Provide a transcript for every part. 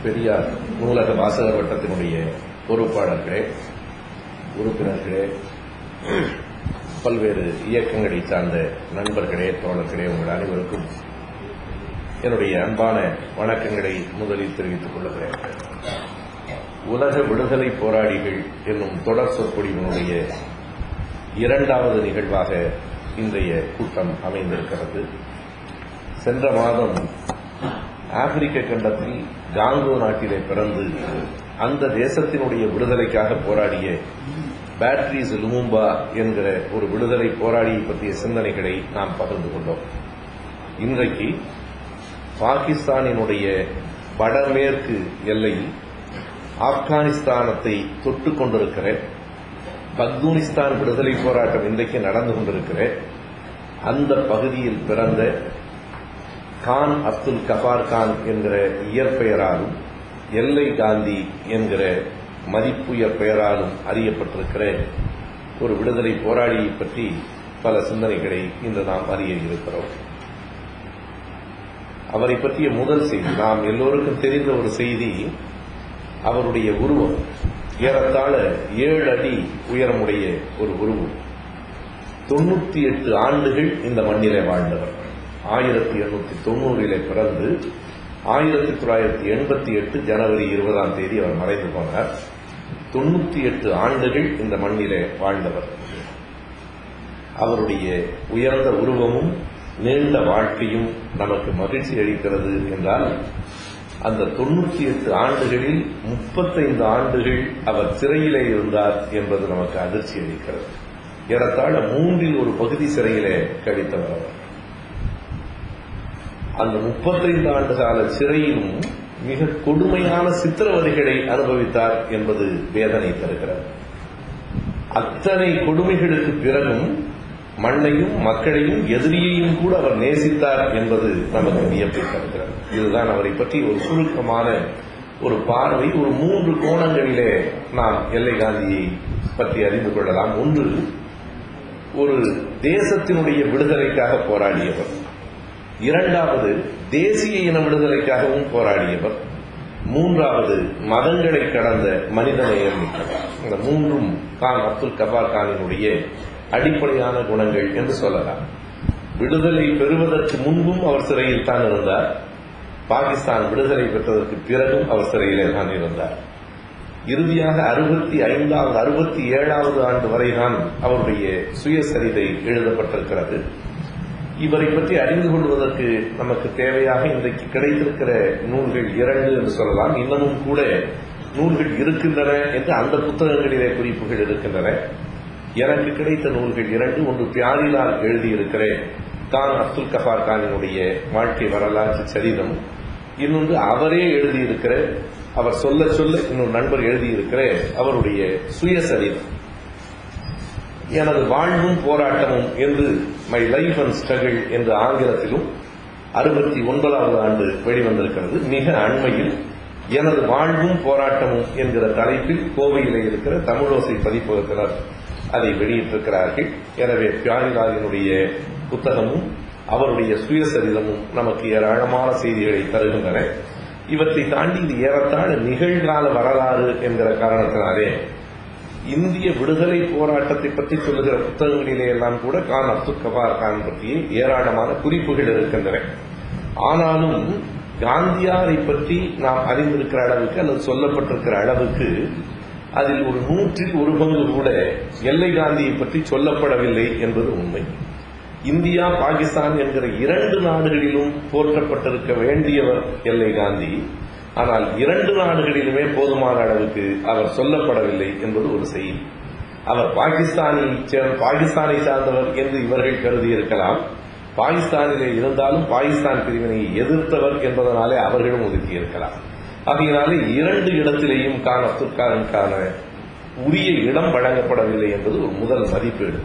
பெரியார் நூலக வாசகர் வட்டத்தினுடைய பொறுப்பாளர்களே உறுப்பினர்களே பல்வேறு இயக்கங்களை சார்ந்த நண்பர்களே தோழர்களே உங்கள் அனைவருக்கும் என்னுடைய அன்பான வணக்கங்களை முதலில் தெரிவித்துக் கொள்கிறேன் உலக விடுதலை போராளிகள் என்னும் தொடர் சொற்பொழிவினுடைய இரண்டாவது நிகழ்வாக இன்றைய கூட்டம் அமைந்திருக்கிறது சென்ற மாதம் ஆப்பிரிக்க கண்டத்தில் காங்கோ நாட்டிலே பிறந்து அந்த தேசத்தினுடைய விடுதலைக்காக போராடிய பேட்ரிஸ் லுமும்பா என்கிற ஒரு விடுதலை போராளியை பற்றிய சிந்தனைகளை நாம் பகிர்ந்து கொண்டோம் இன்றைக்கு பாகிஸ்தானினுடைய வடமேற்கு எல்லையில் ஆப்கானிஸ்தானத்தை தொட்டுக் கொண்டிருக்கிற பக்தூனிஸ்தான் விடுதலை போராட்டம் இன்றைக்கு நடந்து கொண்டிருக்கிற அந்த பகுதியில் பிறந்த கான் அப்துல் கபார் கான் என்கிற இயற்பெயராலும் எல்லை காந்தி என்கிற மதிப்புயர் பெயராலும் அறியப்பட்டிருக்கிற ஒரு விடுதலை போராளியை பற்றி பல சிந்தனைகளை இன்று நாம் அறிய இருக்கிறோம் அவரை பற்றிய முதல் செய்தி நாம் எல்லோருக்கும் தெரிந்த ஒரு செய்தி அவருடைய உருவம் ஏறத்தாழ ஏழு அடி உயரமுடைய ஒரு உருவம் தொண்ணூத்தி எட்டு ஆண்டுகள் இந்த மண்ணிலே வாழ்ந்தவர் ஆயிரத்தி எண்ணூத்தி தொண்ணூறிலே பிறந்து ஆயிரத்தி தொள்ளாயிரத்தி எண்பத்தி எட்டு ஜனவரி இருபதாம் தேதி அவர் மறைந்து போனார் தொண்ணூத்தி எட்டு ஆண்டுகள் இந்த மண்ணிலே வாழ்ந்தவர் அவருடைய உயர்ந்த உருவமும் நீண்ட வாழ்க்கையும் நமக்கு மகிழ்ச்சி அளிக்கிறது என்றால் அந்த தொண்ணூத்தி எட்டு ஆண்டுகளில் முப்பத்தைந்து ஆண்டுகள் அவர் சிறையிலே இருந்தார் என்பது நமக்கு அதிர்ச்சி அளிக்கிறது ஏறத்தாழ மூன்றில் ஒரு பகுதி சிறையிலே கழித்தவர் அவர் அந்த முப்பத்தைந்து ஆண்டு கால சிறையிலும் மிக கொடுமையான சித்திரவதைகளை அனுபவித்தார் என்பது வேதனை தருகிறது அத்தனை கொடுமைகளுக்கு பிறகும் மண்ணையும் மக்களையும் எதிரியையும் கூட அவர் நேசித்தார் என்பது நமக்கு வியப்பை தருகிறது இதுதான் அவரை பற்றி ஒரு சுருக்கமான ஒரு பார்வை ஒரு மூன்று கோணங்களிலே நாம் எல்லை காந்தியை பற்றி அறிந்து கொள்ளலாம் ஒன்று ஒரு தேசத்தினுடைய விடுதலைக்காக போராடியவர் இரண்டாவது தேசிய இன விடுதலைக்காகவும் போராடியவர் மூன்றாவது மதங்களை கடந்த மனிதநேயம் மிக்கவர் இந்த மூன்றும் கான் அப்துல் கபார் கானினுடைய அடிப்படையான குணங்கள் என்று சொல்லலாம் விடுதலை பெறுவதற்கு முன்பும் அவர் சிறையில் தான் இருந்தார் பாகிஸ்தான் விடுதலை பெற்றதற்கு பிறகும் அவர் சிறையிலே தான் இருந்தார் இறுதியாக அறுபத்தி ஐந்தாவது அறுபத்தி ஏழாவது ஆண்டு வரைதான் அவருடைய சுயசரிதை எழுதப்பட்டிருக்கிறது இவரை பற்றி அறிந்து கொள்வதற்கு நமக்கு தேவையாக இன்றைக்கு கிடைத்திருக்கிற நூல்கள் இரண்டு என்று சொல்லலாம் இன்னமும் கூட நூல்கள் இருக்கின்றன என்று அந்த புத்தகங்களிலே குறிப்புகள் இருக்கின்றன எனக்கு கிடைத்த நூல்கள் இரண்டு ஒன்று பியாரிலால் எழுதியிருக்கிற கான் அப்துல் கபார் கானினுடைய வாழ்க்கை வரலாற்று சரிதம் இன்னொன்று அவரே எழுதியிருக்கிற அவர் சொல்ல சொல்ல இன்னொரு நண்பர் எழுதியிருக்கிற அவருடைய சுயசரிதம் எனது வாழ்வும் போராட்டமும் என்று மை லைஃப் அண்ட் ஸ்ட்ரகிள் என்று ஆங்கிலத்திலும் அறுபத்தி ஒன்பதாவது ஆண்டு வெளிவந்திருக்கிறது மிக அண்மையில் எனது வாழ்வும் போராட்டமும் என்கிற தலைப்பில் கோவையிலே இருக்கிற தமிழோசை பதிப்பகத்தினர் அதை வெளியிட்டிருக்கிறார்கள் எனவே பியாரிலாலினுடைய புத்தகமும் அவருடைய சுயசரிதமும் நமக்கு ஏராளமான செய்திகளை தருகின்றன இவற்றை தாண்டி இது ஏறத்தாழ நிகழ்கால வரலாறு என்கிற காரணத்தினாலே இந்திய விடுதலை போராட்டத்தை பற்றி சொல்லுகிற புத்தகங்களிலே எல்லாம் கூட கான் அப்துல் கபார் கான் பற்றிய ஏராளமான குறிப்புகள் இருக்கின்றன ஆனாலும் காந்தியாரை பற்றி நாம் அறிந்திருக்கிற அளவுக்கு அல்லது சொல்லப்பட்டிருக்கிற அளவுக்கு அதில் ஒரு நூற்றில் ஒரு பங்கு கூட எல்லை காந்தியை பற்றி சொல்லப்படவில்லை என்பது உண்மை இந்தியா பாகிஸ்தான் என்கிற இரண்டு நாடுகளிலும் போற்றப்பட்டிருக்க வேண்டியவர் எல்லை காந்தி ஆனால் இரண்டு நாடுகளிலுமே போதுமான அளவுக்கு அவர் சொல்லப்படவில்லை என்பது ஒரு செய்தி அவர் பாகிஸ்தானில் பாகிஸ்தானை சார்ந்தவர் என்று இவர்கள் கருதி இருக்கலாம் பாகிஸ்தானிலே இருந்தாலும் பாகிஸ்தான் பிரிவினை எதிர்த்தவர் என்பதனாலே அவர்களும் ஒதுக்கி இருக்கலாம் ஆகையினாலே இரண்டு இடத்திலேயும் கான் அப்துல் கானுக்கான உரிய இடம் வழங்கப்படவில்லை என்பது ஒரு முதல் மதிப்பீடு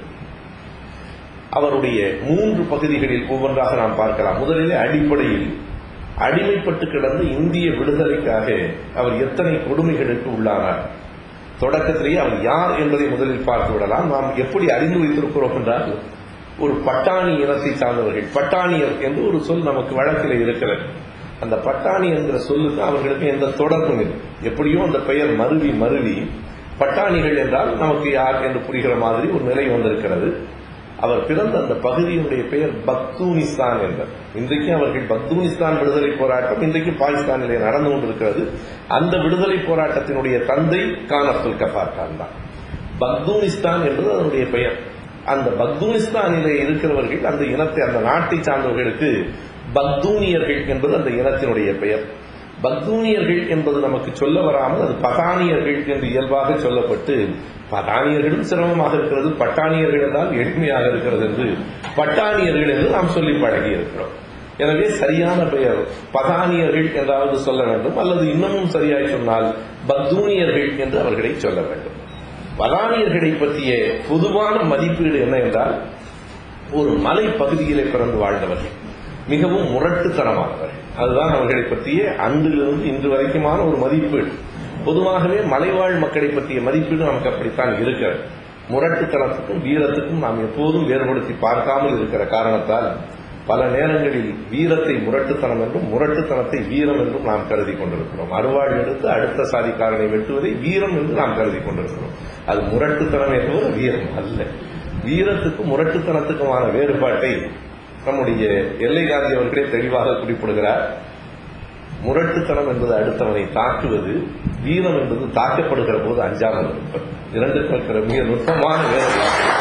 அவருடைய மூன்று பகுதிகளில் ஒவ்வொன்றாக நாம் பார்க்கலாம் முதலிலே அடிப்படையில் அடிமைப்பட்டு கிடந்த இந்திய விடுதலைக்காக அவர் எத்தனை கொடுமைகளுக்கு உள்ளானார் தொடக்கத்திலேயே அவர் யார் என்பதை முதலில் பார்த்து விடலாம் நாம் எப்படி அறிந்து வைத்திருக்கிறோம் என்றால் ஒரு பட்டாணி இனத்தை சார்ந்தவர்கள் பட்டாணியர் என்று ஒரு சொல் நமக்கு வழக்கில் இருக்கிறது அந்த பட்டாணி என்கிற சொல்லுக்கு அவர்களுக்கு எந்த தொடர்பும் இல்லை எப்படியோ அந்த பெயர் மருவி மருவி பட்டாணிகள் என்றால் நமக்கு யார் என்று புரிகிற மாதிரி ஒரு நிலை வந்திருக்கிறது அவர் பிறந்த அந்த பகுதியினுடைய பெயர் பக்தூனிஸ்தான் என்பது இன்றைக்கு அவர்கள் பக்தூனிஸ்தான் விடுதலை போராட்டம் இன்றைக்கு பாகிஸ்தானிலே நடந்து கொண்டிருக்கிறது அந்த விடுதலை போராட்டத்தினுடைய தந்தை கான் அப்துல் கஃபார் கான் தான் பக்தூனிஸ்தான் என்பது அதனுடைய பெயர் அந்த பக்தூனிஸ்தானிலே இருக்கிறவர்கள் அந்த இனத்தை அந்த நாட்டை சார்ந்தவர்களுக்கு பக்தூனியர்கள் என்பது அந்த இனத்தினுடைய பெயர் பக்தூனியர்கள் என்பது நமக்கு சொல்ல வராமல் அது பதானியர்கள் என்று இயல்பாக சொல்லப்பட்டு பதானியர்களும் சிரமமாக இருக்கிறது பட்டாணியர்கள் என்றால் எளிமையாக இருக்கிறது என்று பட்டாணியர்கள் என்று நாம் சொல்லி பழகி இருக்கிறோம் எனவே சரியான பெயர் பதானியர்கள் என்றாவது சொல்ல வேண்டும் அல்லது இன்னமும் சரியாய் சொன்னால் பக்தூனியர்கள் என்று அவர்களை சொல்ல வேண்டும் பதானியர்களை பற்றிய பொதுவான மதிப்பீடு என்ன என்றால் ஒரு மலை பகுதியிலே பிறந்து வாழ்ந்தவர்கள் மிகவும் முரட்டுத்தனமானவர்கள் அதுதான் அவர்களை பற்றிய அன்றிலிருந்து இன்று வரைக்குமான ஒரு மதிப்பீடு பொதுவாகவே மலைவாழ் மக்களை பற்றிய மதிப்பீடு நமக்கு அப்படித்தான் இருக்கிறது முரட்டுத்தனத்துக்கும் வீரத்துக்கும் நாம் எப்போதும் வேறுபடுத்தி பார்க்காமல் இருக்கிற காரணத்தால் பல நேரங்களில் வீரத்தை முரட்டுத்தனம் என்றும் முரட்டுத்தனத்தை வீரம் என்றும் நாம் கருதி கொண்டிருக்கிறோம் அருவாள் எடுத்து அடுத்த சாதிக்காரனை வெட்டுவதை வீரம் என்று நாம் கருதி கொண்டிருக்கிறோம் அது முரட்டுத்தனம் என்பது வீரம் அல்ல வீரத்துக்கும் முரட்டுத்தனத்துக்குமான வேறுபாட்டை நம்முடைய எல்லை காந்தி அவர்களே தெளிவாக குறிப்பிடுகிறார் முரட்டுத்தனம் என்பது அடுத்தவனை தாக்குவது வீரம் என்பது தாக்கப்படுகிற போது அஞ்சாமல் இருப்பது இரண்டுக்கும் இருக்கிற மிக நுட்பமான வேறுபாடு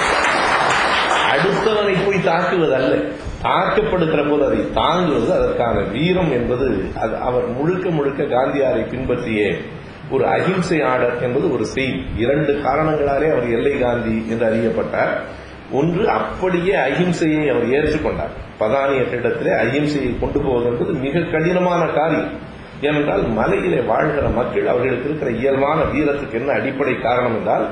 அடுத்தவனை போய் தாக்குவது அல்ல தாக்கப்படுகிற போது அதை தாங்குவது அதற்கான வீரம் என்பது அது அவர் முழுக்க முழுக்க காந்தியாரை பின்பற்றிய ஒரு அகிம்சை ஆடர் என்பது ஒரு செய்தி இரண்டு காரணங்களாலே அவர் எல்லை காந்தி என்று அறியப்பட்டார் ஒன்று அப்படியே அகிம்சையை அவர் ஏற்றுக்கொண்டார் பதானியத்திடத்திலே அகிம்சையை கொண்டு போவது என்பது மிக கடினமான காரியம் ஏனென்றால் மலையிலே வாழ்கிற மக்கள் அவர்களுக்கு இருக்கிற இயல்பான வீரத்துக்கு என்ன அடிப்படை காரணம் என்றால்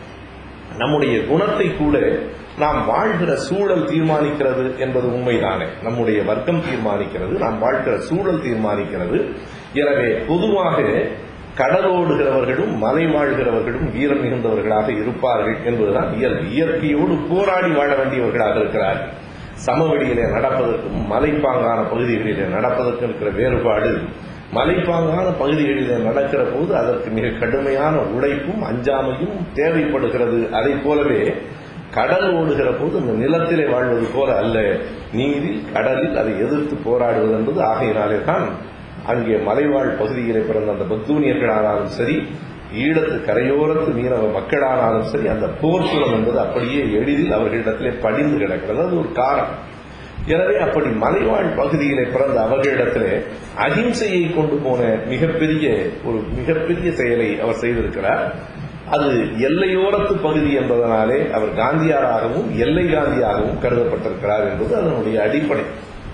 நம்முடைய குணத்தை கூட நாம் வாழ்கிற சூழல் தீர்மானிக்கிறது என்பது உண்மைதானே நம்முடைய வர்க்கம் தீர்மானிக்கிறது நாம் வாழ்கிற சூழல் தீர்மானிக்கிறது எனவே பொதுவாக கடலோடுகிறவர்களும் மலை வாழ்கிறவர்களும் வீரம் மிகுந்தவர்களாக இருப்பார்கள் என்பதுதான் இயல்பு இயற்கையோடு போராடி வாழ வேண்டியவர்களாக இருக்கிறார்கள் சமவெளியிலே நடப்பதற்கும் மலைப்பாங்கான பகுதிகளிலே நடப்பதற்கும் இருக்கிற வேறுபாடு மலைப்பாங்கான பகுதிகளிலே நடக்கிற போது அதற்கு மிக கடுமையான உழைப்பும் அஞ்சாமையும் தேவைப்படுகிறது அதை போலவே கடல் ஓடுகிற போது அந்த நிலத்திலே வாழ்வது போல அல்ல நீரில் கடலில் அதை எதிர்த்து போராடுவது என்பது ஆகையினாலே தான் அங்கே மலைவாழ் பகுதியிலே பிறந்த அந்த பக்தூனியர்களானாலும் சரி ஈழத்து கரையோரத்து மீனவ மக்களானாலும் சரி அந்த போர்க்குளம் என்பது அப்படியே எளிதில் அவர்களிடத்திலே படிந்து கிடக்கிறது அது ஒரு காரணம் எனவே அப்படி மலைவாழ் பகுதியிலே பிறந்த அவர்களிடத்திலே அகிம்சையை கொண்டு போன மிகப்பெரிய ஒரு மிகப்பெரிய செயலை அவர் செய்திருக்கிறார் அது எல்லையோரத்து பகுதி என்பதனாலே அவர் காந்தியாராகவும் எல்லை காந்தியாகவும் கருதப்பட்டிருக்கிறார் என்பது அதனுடைய அடிப்படை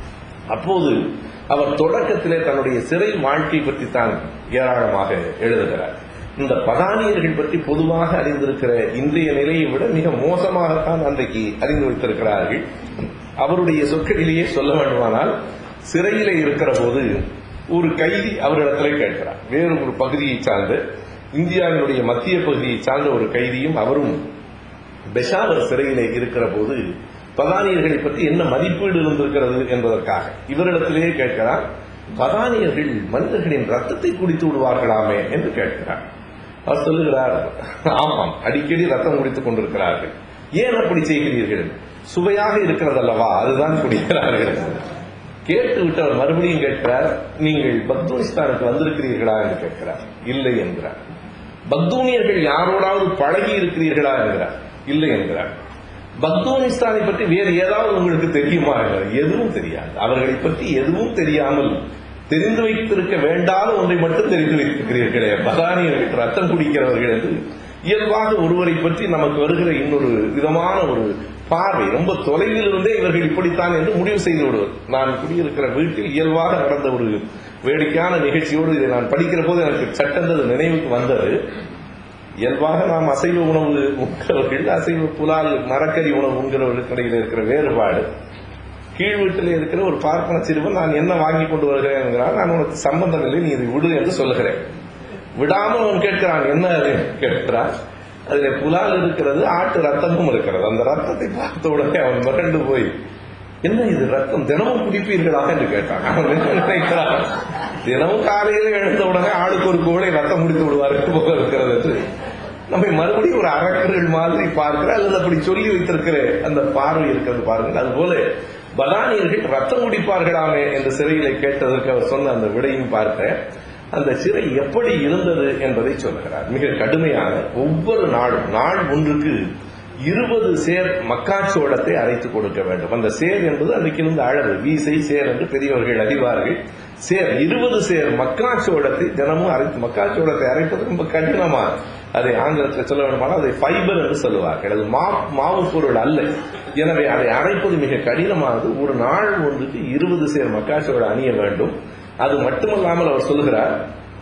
அப்போது அவர் தொடக்கத்திலே தன்னுடைய சிறை வாழ்க்கை பற்றி தான் ஏராளமாக எழுதுகிறார் இந்த பதானியர்கள் பற்றி பொதுவாக அறிந்திருக்கிற இன்றைய நிலையை விட மிக மோசமாகத்தான் அன்றைக்கு அறிந்து வைத்திருக்கிறார்கள் அவருடைய சொற்களிலேயே சொல்ல வேண்டுமானால் சிறையிலே இருக்கிற போது ஒரு கைதி அவரிடத்திலே கேட்கிறார் வேறு ஒரு பகுதியை சார்ந்து இந்தியாவினுடைய மத்திய பகுதியை சார்ந்த ஒரு கைதியும் அவரும் பெஷாவர் சிறையிலே இருக்கிற போது பதானியர்களை பற்றி என்ன மதிப்பீடு இருந்திருக்கிறது என்பதற்காக இவரிடத்திலேயே கேட்கிறார் பதானியர்கள் மனிதர்களின் ரத்தத்தை குடித்து விடுவார்களாமே என்று கேட்கிறார் அவர் சொல்லுகிறார் ஆமாம் அடிக்கடி ரத்தம் குடித்துக் கொண்டிருக்கிறார்கள் ஏன் அப்படி செய்கிறீர்கள் சுவையாக இருக்கிறது அல்லவா அதுதான் குடிக்கிறார்கள் கேட்டு விட்டு அவர் மறுபடியும் கேட்கிறார் நீங்கள் பக்தூனிஸ்தானுக்கு வந்திருக்கிறீர்களா என்று கேட்கிறார் இல்லை என்கிறார் பக்தூனியர்கள் யாரோடாவது பழகி இருக்கிறீர்களா என்கிறார் இல்லை என்கிறார் பக்தூனிஸ்தானை பற்றி வேறு ஏதாவது உங்களுக்கு தெரியுமா என்கிறார் எதுவும் தெரியாது அவர்களை பற்றி எதுவும் தெரியாமல் தெரிந்து வைத்திருக்க வேண்டாத ஒன்றை மட்டும் தெரிந்து வைத்திருக்கிறீர்களே பதானியர்கள் ரத்தம் குடிக்கிறவர்கள் என்று இயல்பாக ஒருவரை பற்றி நமக்கு வருகிற இன்னொரு விதமான ஒரு பார்வை ரொம்ப தொலைவில் இருந்தே இவர்கள் இப்படித்தான் என்று முடிவு செய்து விடுவர் நான் குடியிருக்கிற வீட்டில் இயல்பாக நடந்த ஒரு வேடிக்கையான நிகழ்ச்சியோடு இதை நான் படிக்கிற போது எனக்கு சட்டந்தது நினைவுக்கு வந்தது இயல்பாக நாம் அசைவ உணவு உண்கிறவர்கள் அசைவ புலால் மரக்கறி உணவு உண்கிறவர்களுக்கு இடையில் இருக்கிற வேறுபாடு கீழ் வீட்டில் இருக்கிற ஒரு பார்ப்பன சிறுவன் நான் என்ன வாங்கி கொண்டு வருகிறேன் என்கிறான் நான் உனக்கு சம்பந்தம் இல்லை நீ இதை விடு என்று சொல்லுகிறேன் விடாமல் அவன் கேட்கிறான் என்ன அது கேட்கிறான் அதுல புலால் இருக்கிறது ஆட்டு ரத்தமும் இருக்கிறது அந்த ரத்தத்தை பார்த்த உடனே அவன் மிரண்டு போய் என்ன இது ரத்தம் தினமும் குடிப்பீர்களா என்று கேட்டாங்க அவன் என்ன நினைக்கிறான் தினமும் காலையில எழுந்த உடனே ஆளுக்கு ஒரு கோளை ரத்தம் முடித்து விடுவார்கள் போல இருக்கிறது என்று நம்மை மறுபடியும் ஒரு அரக்கர்கள் மாதிரி பார்க்கிற அல்லது அப்படி சொல்லி வைத்திருக்கிற அந்த பார்வை இருக்கிறது பாருங்கள் அதுபோல பதானியர்கள் ரத்தம் குடிப்பார்களாமே என்று சிறையில கேட்டதற்கு அவர் சொன்ன அந்த விடையும் பார்க்க அந்த சிறை எப்படி இருந்தது என்பதை சொல்லுகிறார் மிக கடுமையான ஒவ்வொரு நாளும் நாள் ஒன்றுக்கு இருபது சேர் மக்காச்சோளத்தை அரைத்து கொடுக்க வேண்டும் அந்த சேர் என்பது அன்றைக்கு இருந்த அளவு வீசை சேர் என்று பெரியவர்கள் அறிவார்கள் சேர் இருபது சேர் மக்காச்சோளத்தை தினமும் அரைத்து மக்காச்சோளத்தை அரைப்பது ரொம்ப கடினமா அதை ஆங்கிலத்தில் சொல்ல வேண்டுமானால் அதை ஃபைபர் என்று சொல்லுவார்கள் அது மா- மாவு பொருள் அல்ல எனவே அதை அரைப்பது மிக கடினமானது ஒரு நாள் ஒன்றுக்கு இருபது சேர் மக்காச்சோளம் அணிய வேண்டும் அது மட்டுமல்லாமல் அவர் சொல்லுகிறார்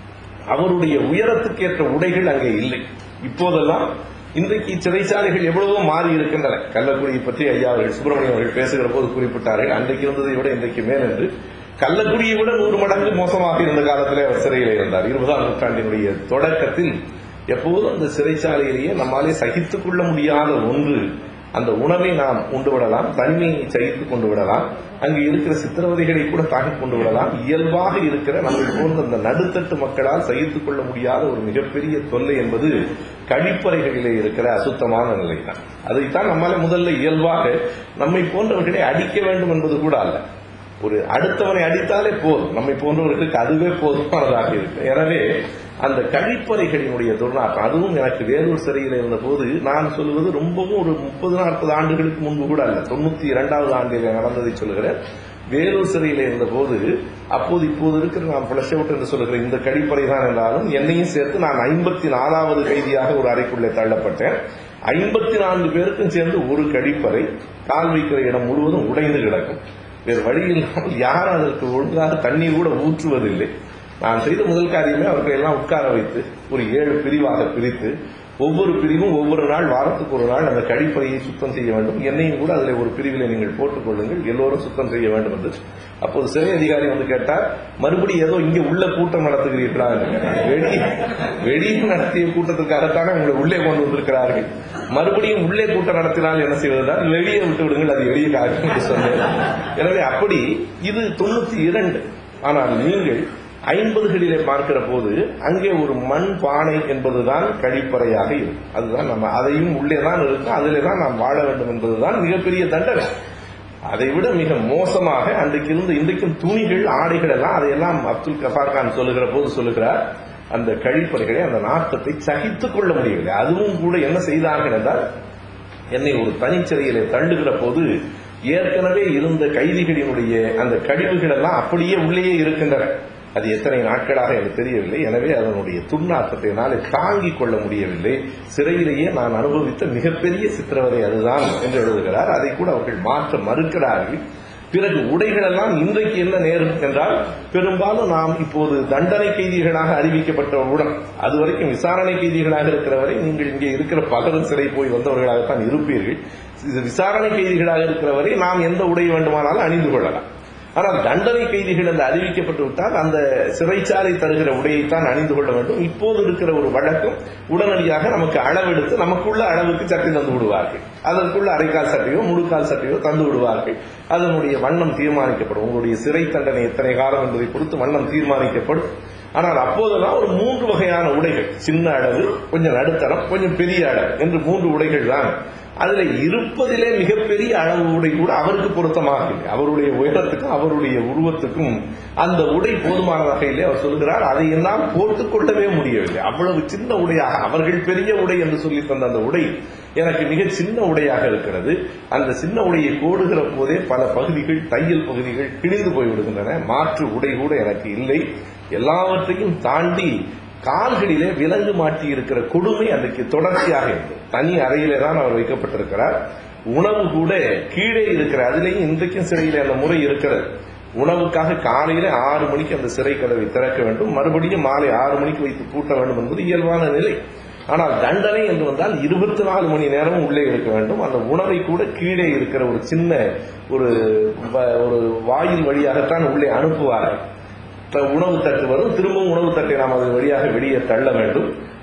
அவருடைய உயரத்துக்கு ஏற்ற உடைகள் அங்கே இல்லை இப்போதெல்லாம் இன்றைக்கு சிறைச்சாலைகள் எவ்வளவோ மாறி இருக்கின்றன கள்ளக்குடியை பற்றி ஐயா அவர்கள் சுப்பிரமணியம் அவர்கள் பேசுகிற போது குறிப்பிட்டார்கள் அன்றைக்கு இருந்ததை விட இன்றைக்கு மேல் என்று கள்ளக்குடியை விட நூறு மடங்கு மோசமாக இருந்த காலத்திலே அவர் சிறையில் இருந்தார் இருபதாம் நூற்றாண்டினுடைய தொடக்கத்தில் எப்போதும் அந்த சிறைச்சாலையிலேயே நம்மாலே சகித்துக் கொள்ள முடியாத ஒன்று அந்த உணவை நாம் உண்டு விடலாம் தனிமையை சகித்துக் கொண்டு விடலாம் அங்கு இருக்கிற சித்திரவதைகளை கூட தாக்கிக் கொண்டு விடலாம் இயல்பாக இருக்கிற நம்மை போன்ற அந்த நடுத்தட்டு மக்களால் சகித்துக் கொள்ள முடியாத ஒரு மிகப்பெரிய தொல்லை என்பது கழிப்பறைகளிலே இருக்கிற அசுத்தமான நிலை தான் அதைத்தான் நம்மால முதல்ல இயல்பாக நம்மை போன்றவர்களை அடிக்க வேண்டும் என்பது கூட அல்ல ஒரு அடுத்தவனை அடித்தாலே போதும் நம்மை போன்றவர்களுக்கு அதுவே போதுமானதாக இருக்கு எனவே அந்த கழிப்பறைகளினுடைய துர்நாற்றம் அதுவும் எனக்கு வேலூர் சிறையில் இருந்த போது நான் சொல்லுவது ரொம்பவும் ஒரு முப்பது நாற்பது ஆண்டுகளுக்கு முன்பு கூட அல்ல தொண்ணூத்தி இரண்டாவது ஆண்டில் நடந்ததை சொல்லுகிறேன் வேலூர் சிறையில் இருந்த போது அப்போது இப்போது இருக்கிற நான் பிளஷ் அவுட் என்று சொல்லுகிற இந்த கழிப்பறை தான் என்றாலும் என்னையும் சேர்த்து நான் ஐம்பத்தி நாலாவது கைதியாக ஒரு அறைக்குள்ளே தள்ளப்பட்டேன் ஐம்பத்தி நான்கு பேருக்கும் சேர்ந்து ஒரு கழிப்பறை கால் வைக்கிற இடம் முழுவதும் உடைந்து கிடக்கும் வேறு வழி இல்லாமல் யாரும் அதற்கு ஒழுங்காக தண்ணீர் கூட ஊற்றுவதில்லை நான் செய்த முதல் காரியமே அவர்களை எல்லாம் உட்கார வைத்து ஒரு ஏழு பிரிவாக பிரித்து ஒவ்வொரு பிரிவும் ஒவ்வொரு நாள் வாரத்துக்கு ஒரு நாள் அந்த கழிப்பறையை சுத்தம் செய்ய வேண்டும் என்னையும் கூட அதில் ஒரு பிரிவில் நீங்கள் போட்டுக் கொள்ளுங்கள் எல்லோரும் சுத்தம் செய்ய வேண்டும் என்று அப்போது சிறை அதிகாரி வந்து கேட்டார் மறுபடியும் ஏதோ இங்கே உள்ள கூட்டம் நடத்துகிறீர்களா என்று கேட்டார். வெளியே வெளியே நடத்திய கூட்டத்திற்காகத்தானே உங்களை உள்ளே கொண்டு வந்திருக்கிறார்கள் மறுபடியும் உள்ளே கூட்டம் நடத்தினால் என்ன செய்வதுதான் வெளியே விட்டு விடுங்கள் அது எளிய காரியம் என்று சொன்னேன் எனவே அப்படி இது தொண்ணூத்தி இரண்டு ஆனால் நீங்கள் ஐம்பதுகளிலே பார்க்கிற போது அங்கே ஒரு மண் பானை என்பதுதான் கழிப்பறையாக இருக்கும் அதுதான் நம்ம அதையும் உள்ளே தான் இருக்கும் அதிலே தான் நாம் வாழ வேண்டும் என்பதுதான் மிகப்பெரிய தண்டனை அதை விட மிக மோசமாக அன்றைக்கு இருந்த இன்றைக்கும் துணிகள் ஆடைகள் எல்லாம் அதையெல்லாம் அப்துல் கஃபார் கான் சொல்லுகிற போது சொல்லுகிறார் அந்த கழிப்பறைகளை அந்த நாட்டத்தை சகித்துக் கொள்ள முடியவில்லை அதுவும் கூட என்ன செய்தார்கள் என்றால் என்னை ஒரு தனிச்சிறையிலே தள்ளுகிற போது ஏற்கனவே இருந்த கைதிகளினுடைய அந்த கழிவுகள் எல்லாம் அப்படியே உள்ளேயே இருக்கின்றன அது எத்தனை நாட்களாக எனக்கு தெரியவில்லை எனவே அதனுடைய துர்நாற்றத்தை என்னால் தாங்கிக் கொள்ள முடியவில்லை சிறையிலேயே நான் அனுபவித்த மிகப்பெரிய சித்திரவதை அதுதான் என்று எழுதுகிறார் அதை கூட அவர்கள் மாற்ற மறுக்கிறார்கள் பிறகு உடைகள் எல்லாம் இன்றைக்கு என்ன நேரும் என்றால் பெரும்பாலும் நாம் இப்போது தண்டனை கைதிகளாக அறிவிக்கப்பட்டவுடன் அது வரைக்கும் விசாரணை கைதிகளாக இருக்கிறவரை நீங்கள் இங்கே இருக்கிற பகலும் சிறை போய் வந்தவர்களாகத்தான் இருப்பீர்கள் இது விசாரணை கைதிகளாக இருக்கிறவரை நாம் எந்த உடை வேண்டுமானாலும் அணிந்து கொள்ளலாம் ஆனால் தண்டனை கைதிகள் என்று அறிவிக்கப்பட்டு விட்டால் அந்த சிறைச்சாலை தருகிற உடையைத்தான் அணிந்து கொள்ள வேண்டும் இப்போது இருக்கிற ஒரு வழக்கம் உடனடியாக நமக்கு அளவெடுத்து நமக்குள்ள அளவுக்கு சட்டை தந்து விடுவார்கள் அதற்குள்ள அரைக்கால் சட்டையோ முழுக்கால் சட்டையோ தந்து விடுவார்கள் அதனுடைய வண்ணம் தீர்மானிக்கப்படும் உங்களுடைய சிறை தண்டனை எத்தனை காலம் என்பதை பொறுத்து வண்ணம் தீர்மானிக்கப்படும் ஆனால் அப்போதெல்லாம் ஒரு மூன்று வகையான உடைகள் சின்ன அளவு கொஞ்சம் நடுத்தரம் கொஞ்சம் பெரிய அளவு என்று மூன்று உடைகள் தான் அதுல இருப்பதிலே மிகப்பெரிய அளவு உடை கூட அவருக்கு பொருத்தமாக இல்லை அவருடைய உயரத்துக்கும் அவருடைய உருவத்துக்கும் அந்த உடை போதுமானதாக இல்லை அவர் சொல்கிறார் அதை எல்லாம் போட்டுக் கொள்ளவே முடியவில்லை அவ்வளவு சின்ன உடையாக அவர்கள் பெரிய உடை என்று சொல்லி தந்த அந்த உடை எனக்கு மிக சின்ன உடையாக இருக்கிறது அந்த சின்ன உடையை போடுகிற போதே பல பகுதிகள் தையல் பகுதிகள் கிழிந்து போய்விடுகின்றன மாற்று உடை கூட எனக்கு இல்லை எல்லாவற்றையும் தாண்டி கால்களிலே விலங்கு மாட்டி இருக்கிற கொடுமை அன்றைக்கு தொடர்ச்சியாக இருந்தது தனி அறையிலே தான் அவர் வைக்கப்பட்டிருக்கிறார் உணவு கூட கீழே இருக்கிற அதுலேயும் இன்றைக்கும் சிறையில் அந்த முறை இருக்கிறது உணவுக்காக காலையில ஆறு மணிக்கு அந்த சிறை கதவை திறக்க வேண்டும் மறுபடியும் மாலை ஆறு மணிக்கு வைத்து பூட்ட வேண்டும் என்பது இயல்பான நிலை ஆனால் தண்டனை என்று வந்தால் இருபத்தி நாலு மணி நேரமும் உள்ளே இருக்க வேண்டும் அந்த உணவை கூட கீழே இருக்கிற ஒரு சின்ன ஒரு வ- ஒரு வாயில் வழியாகத்தான் உள்ளே அனுப்புவார்கள் த- உணவு தட்டு வரும் திரும்பவும் உணவு தட்டை நாம் அதன் வழியாக வெளியே தள்ள வேண்டும்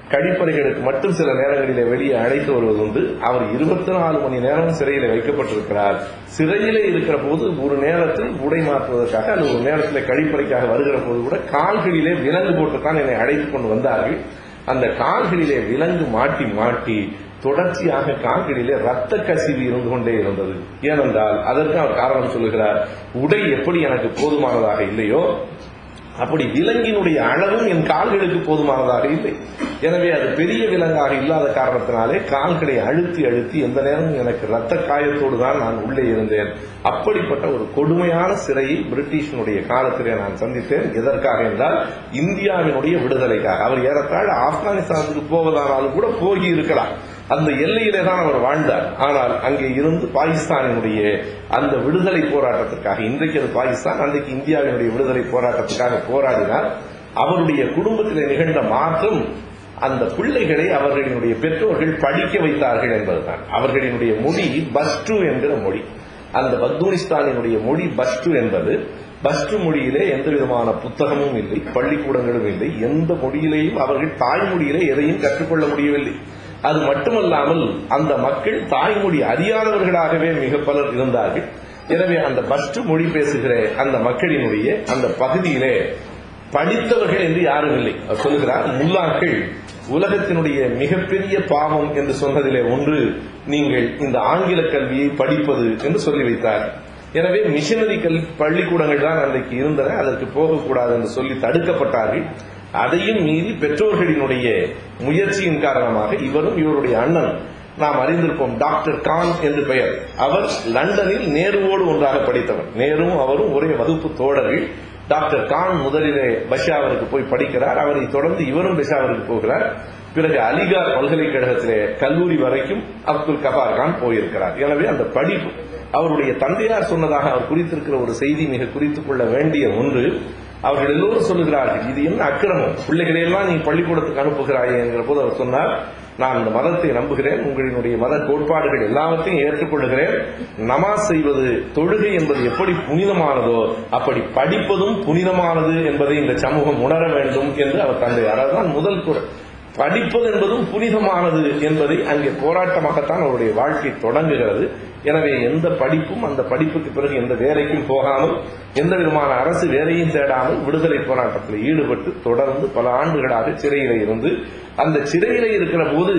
கழிப்பறைகளுக்கு மட்டும் சில நேரங்களிலே வெளியே அழைத்து வருவது உண்டு அவர் இருபத்தி நாலு மணி நேரம் சிறையில் வைக்கப்பட்டிருக்கிறார் சிறையிலே இருக்கிற போது ஒரு நேரத்தில் உடை மாற்றுவதற்காக அல்லது ஒரு நேரத்தில் கழிப்பறைக்காக வருகிற போது கூட கால்களிலே விலங்கு போட்டுத்தான் என்னை அழைத்துக் கொண்டு வந்தார்கள் அந்த கால்களிலே விலங்கு மாட்டி மாட்டி தொடர்ச்சியாக கால்களிலே ரத்த கசிவு இருந்து கொண்டே இருந்தது ஏனென்றால் அதற்கு அவர் காரணம் சொல்லுகிறார் உடை எப்படி எனக்கு போதுமானதாக இல்லையோ அப்படி விலங்கினுடைய அளவும் என் கால்களுக்கு போதுமானதாக இல்லை எனவே அது பெரிய விலங்காக இல்லாத காரணத்தினாலே கால்களை அழுத்தி அழுத்தி எந்த நேரமும் எனக்கு ரத்த காயத்தோடு தான் நான் உள்ளே இருந்தேன் அப்படிப்பட்ட ஒரு கொடுமையான சிறையை பிரிட்டிஷினுடைய காலத்திலே நான் சந்தித்தேன் எதற்காக என்றால் இந்தியாவினுடைய விடுதலைக்காக அவர் ஏறத்தாழ ஆப்கானிஸ்தானுக்கு போவதானாலும் கூட போகி இருக்கலாம் அந்த எல்லையிலே தான் அவர் வாழ்ந்தார் ஆனால் அங்கே இருந்து பாகிஸ்தானினுடைய அந்த விடுதலை போராட்டத்திற்காக இன்றைக்கு அது பாகிஸ்தான் அன்றைக்கு இந்தியாவினுடைய விடுதலை போராட்டத்துக்காக போராடினார் அவருடைய குடும்பத்திலே நிகழ்ந்த மாற்றம் அந்த பிள்ளைகளை அவர்களினுடைய பெற்றோர்கள் படிக்க வைத்தார்கள் என்பதுதான் அவர்களினுடைய மொழி பஸ்டு என்கிற மொழி அந்த பக்தூனிஸ்தானினுடைய மொழி பஸ்டு என்பது பஸ்டு மொழியிலே எந்த விதமான புத்தகமும் இல்லை பள்ளிக்கூடங்களும் இல்லை எந்த மொழியிலேயும் அவர்கள் தாய்மொழியிலே எதையும் கற்றுக்கொள்ள முடியவில்லை அது மட்டுமல்லாமல் அந்த மக்கள் தாய்மொழி அறியாதவர்களாகவே மிக பலர் இருந்தார்கள் எனவே அந்த பஸ்ட் மொழி பேசுகிற அந்த மக்களினுடைய அந்த பகுதியிலே படித்தவர்கள் என்று யாரும் இல்லை அவர் சொல்லுகிறார் முல்லாக்கள் உலகத்தினுடைய மிகப்பெரிய பாவம் என்று சொன்னதிலே ஒன்று நீங்கள் இந்த ஆங்கில கல்வியை படிப்பது என்று சொல்லி வைத்தார் எனவே மிஷனரி கல்வி பள்ளிக்கூடங்கள் தான் அன்றைக்கு இருந்தன அதற்கு போகக்கூடாது என்று சொல்லி தடுக்கப்பட்டார்கள் அதையும் மீறி பெற்றோர்களினுடைய முயற்சியின் காரணமாக இவரும் இவருடைய அண்ணன் நாம் அறிந்திருப்போம் டாக்டர் கான் என்று பெயர் அவர் லண்டனில் நேருவோடு ஒன்றாக படித்தவர் நேரும் அவரும் ஒரே வகுப்பு தோழர்கள் டாக்டர் கான் முதலிலே பஷாவருக்கு போய் படிக்கிறார் அவரை தொடர்ந்து இவரும் பெஷாவருக்கு போகிறார் பிறகு அலிகார் பல்கலைக்கழகத்திலே கல்லூரி வரைக்கும் அப்துல் கபார் கான் போயிருக்கிறார் எனவே அந்த படிப்பு அவருடைய தந்தையார் சொன்னதாக அவர் குறித்திருக்கிற ஒரு செய்தி மிக குறித்துக் கொள்ள வேண்டிய ஒன்று அவர்கள் எல்லோரும் சொல்லுகிறார்கள் இது என்ன அக்கிரமம் பிள்ளைகளை எல்லாம் நீ பள்ளிக்கூடத்துக்கு அனுப்புகிறாயே என்கிற போது அவர் சொன்னார் நான் இந்த மதத்தை நம்புகிறேன் உங்களினுடைய மத கோட்பாடுகள் எல்லாவற்றையும் ஏற்றுக்கொள்கிறேன் நமாஸ் செய்வது தொழுகை என்பது எப்படி புனிதமானதோ அப்படி படிப்பதும் புனிதமானது என்பதை இந்த சமூகம் உணர வேண்டும் என்று அவர் தந்தையார் அதுதான் முதல் குரல் படிப்பது என்பதும் புனிதமானது என்பதை அங்கே போராட்டமாகத்தான் அவருடைய வாழ்க்கை தொடங்குகிறது எனவே எந்த படிப்பும் அந்த படிப்புக்கு பிறகு எந்த வேலைக்கும் போகாமல் எந்த விதமான அரசு வேலையும் தேடாமல் விடுதலை போராட்டத்தில் ஈடுபட்டு தொடர்ந்து பல ஆண்டுகளாக சிறையில இருந்து அந்த சிறையில இருக்கிற போது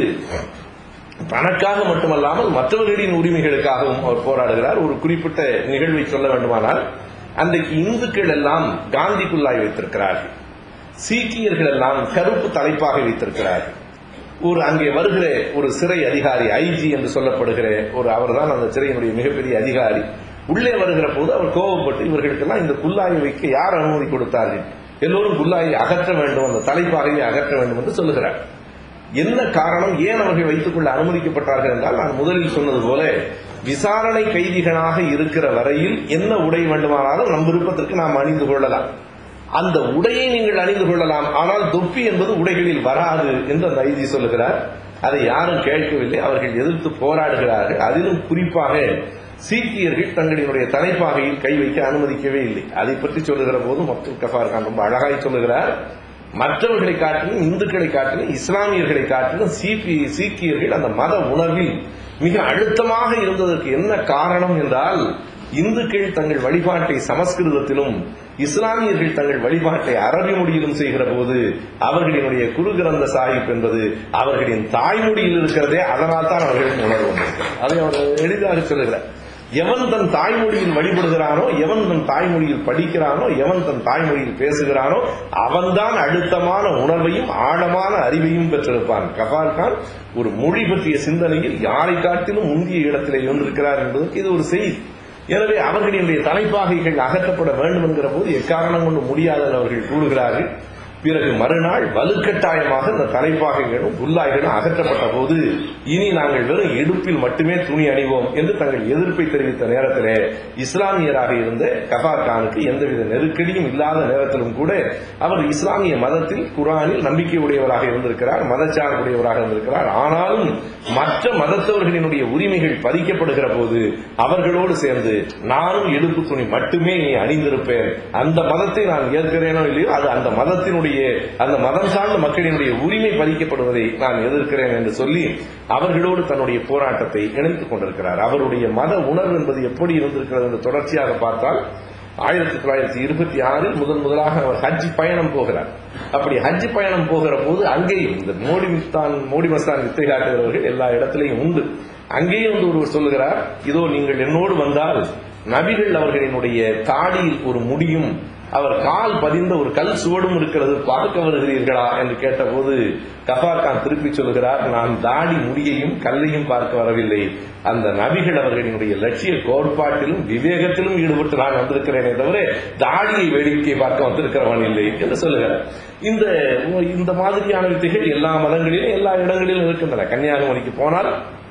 தனக்காக மட்டுமல்லாமல் மற்றவர்களின் உரிமைகளுக்காகவும் அவர் போராடுகிறார் ஒரு குறிப்பிட்ட நிகழ்வை சொல்ல வேண்டுமானால் அன்றைக்கு இந்துக்கள் எல்லாம் காந்திக்குள்ளாய் வைத்திருக்கிறார்கள் சீக்கியர்கள் எல்லாம் கருப்பு தலைப்பாக வைத்திருக்கிறார்கள் ஒரு அங்கே வருகிற ஒரு சிறை அதிகாரி ஐஜி என்று சொல்லப்படுகிற ஒரு அவர்தான் அந்த சிறையினுடைய மிகப்பெரிய அதிகாரி உள்ளே வருகிற போது அவர் கோபப்பட்டு இவர்களுக்கெல்லாம் இந்த குல்லாயை வைக்க யார் அனுமதி கொடுத்தார்கள் எல்லோரும் குல்லாயை அகற்ற வேண்டும் அந்த தலைப்பாகையை அகற்ற வேண்டும் என்று சொல்லுகிறார் என்ன காரணம் ஏன் அவர்கள் வைத்துக் கொள்ள அனுமதிக்கப்பட்டார்கள் என்றால் நான் முதலில் சொன்னது போல விசாரணை கைதிகளாக இருக்கிற வரையில் என்ன உடை வேண்டுமானாலும் நம் விருப்பத்திற்கு நாம் அணிந்து கொள்ளலாம் அந்த உடையை நீங்கள் அணிந்து கொள்ளலாம் ஆனால் தொப்பி என்பது உடைகளில் வராது என்று அந்த ஐதி சொல்லுகிறார் அதை யாரும் கேட்கவில்லை அவர்கள் எதிர்த்து போராடுகிறார்கள் அதிலும் குறிப்பாக சீக்கியர்கள் தங்களினுடைய தலைப்பாகையில் கை வைக்க அனுமதிக்கவே இல்லை அதை பற்றி சொல்லுகிற போது மப்துல் கஃபார் கான் ரொம்ப அழகாய் சொல்லுகிறார் மற்றவர்களை காட்டிலும் இந்துக்களை காட்டிலும் இஸ்லாமியர்களை காட்டிலும் சிபி சீக்கியர்கள் அந்த மத உணர்வில் மிக அழுத்தமாக இருந்ததற்கு என்ன காரணம் என்றால் இந்துக்கள் தங்கள் வழிபாட்டை சமஸ்கிருதத்திலும் இஸ்லாமியர்கள் தங்கள் வழிபாட்டை அரபி மொழியிலும் செய்கிற போது அவர்களினுடைய குரு கிரந்த சாஹிப் என்பது அவர்களின் தாய்மொழியில் இருக்கிறதே அதனால் தான் அவர்களுக்கு உணர்வு வந்திருக்கிறது அதை அவர் எளிதாக சொல்லுகிறார் எவன் தன் தாய்மொழியில் வழிபடுகிறானோ எவன் தன் தாய்மொழியில் படிக்கிறானோ எவன் தன் தாய்மொழியில் பேசுகிறானோ அவன்தான் அழுத்தமான உணர்வையும் ஆழமான அறிவையும் பெற்றிருப்பான் கபால் கான் ஒரு மொழி பற்றிய சிந்தனையில் யாரை காட்டிலும் முந்திய இடத்திலே இருந்திருக்கிறார் என்பதற்கு இது ஒரு செய்தி எனவே அவர்களினுடைய தலைப்பாகைகள் அகற்றப்பட வேண்டும் என்கிற போது எக்காரணம் கொண்டு முடியாது அவர்கள் கூறுகிறார்கள் பிறகு மறுநாள் வலுக்கட்டாயமாக இந்த தலைப்பாகைகளும் புல்லாய்களும் அகற்றப்பட்ட போது இனி நாங்கள் வெறும் இடுப்பில் மட்டுமே துணி அணிவோம் என்று தங்கள் எதிர்ப்பை தெரிவித்த நேரத்திலே இஸ்லாமியராக இருந்த கபார் கானுக்கு எந்தவித நெருக்கடியும் இல்லாத நேரத்திலும் கூட அவர் இஸ்லாமிய மதத்தில் குரானில் நம்பிக்கை உடையவராக இருந்திருக்கிறார் மதச்சார்புடையவராக இருந்திருக்கிறார் ஆனாலும் மற்ற மதத்தவர்களினுடைய உரிமைகள் பறிக்கப்படுகிற போது அவர்களோடு சேர்ந்து நானும் எடுப்பு துணி மட்டுமே நீ அணிந்திருப்பேன் அந்த மதத்தை நான் ஏற்கிறேனோ இல்லையோ அது அந்த மதத்தினுடைய மக்களினுடைய அந்த மதம் சார்ந்த மக்களினுடைய உரிமை பறிக்கப்படுவதை நான் எதிர்க்கிறேன் என்று சொல்லி அவர்களோடு தன்னுடைய போராட்டத்தை இணைத்துக் கொண்டிருக்கிறார் அவருடைய மத உணர்வு என்பது எப்படி இருந்திருக்கிறது என்று தொடர்ச்சியாக பார்த்தால் ஆயிரத்தி தொள்ளாயிரத்தி இருபத்தி ஆறில் முதன் முதலாக அவர் ஹஜ் பயணம் போகிறார் அப்படி ஹஜ் பயணம் போகிற போது அங்கேயும் இந்த மோடி மிஸ்தான் மோடி மஸ்தான் வித்தை காட்டுகிறவர்கள் எல்லா இடத்திலையும் உண்டு அங்கேயும் வந்து ஒருவர் சொல்லுகிறார் இதோ நீங்கள் என்னோடு வந்தால் நபிகள் அவர்களினுடைய தாடியில் ஒரு முடியும் அவர் கால் பதிந்த ஒரு கல் சுவடும் இருக்கிறது பார்க்க வருகிறீர்களா என்று கேட்டபோது கஃபார் கான் திருப்பி சொல்கிறார் நான் தாடி முடியையும் கல்லையும் பார்க்க வரவில்லை அந்த நபிகள் அவர்களினுடைய லட்சிய கோட்பாட்டிலும் விவேகத்திலும் ஈடுபட்டு நான் வந்திருக்கிறேனே தவிர தாடியை வேடிக்கை பார்க்க வந்திருக்கிறவன் இல்லை என்று சொல்லுகிறார் இந்த இந்த மாதிரியான வித்தைகள் எல்லா மதங்களிலும் எல்லா இடங்களிலும் இருக்கின்றன கன்னியாகுமரிக்கு போனால்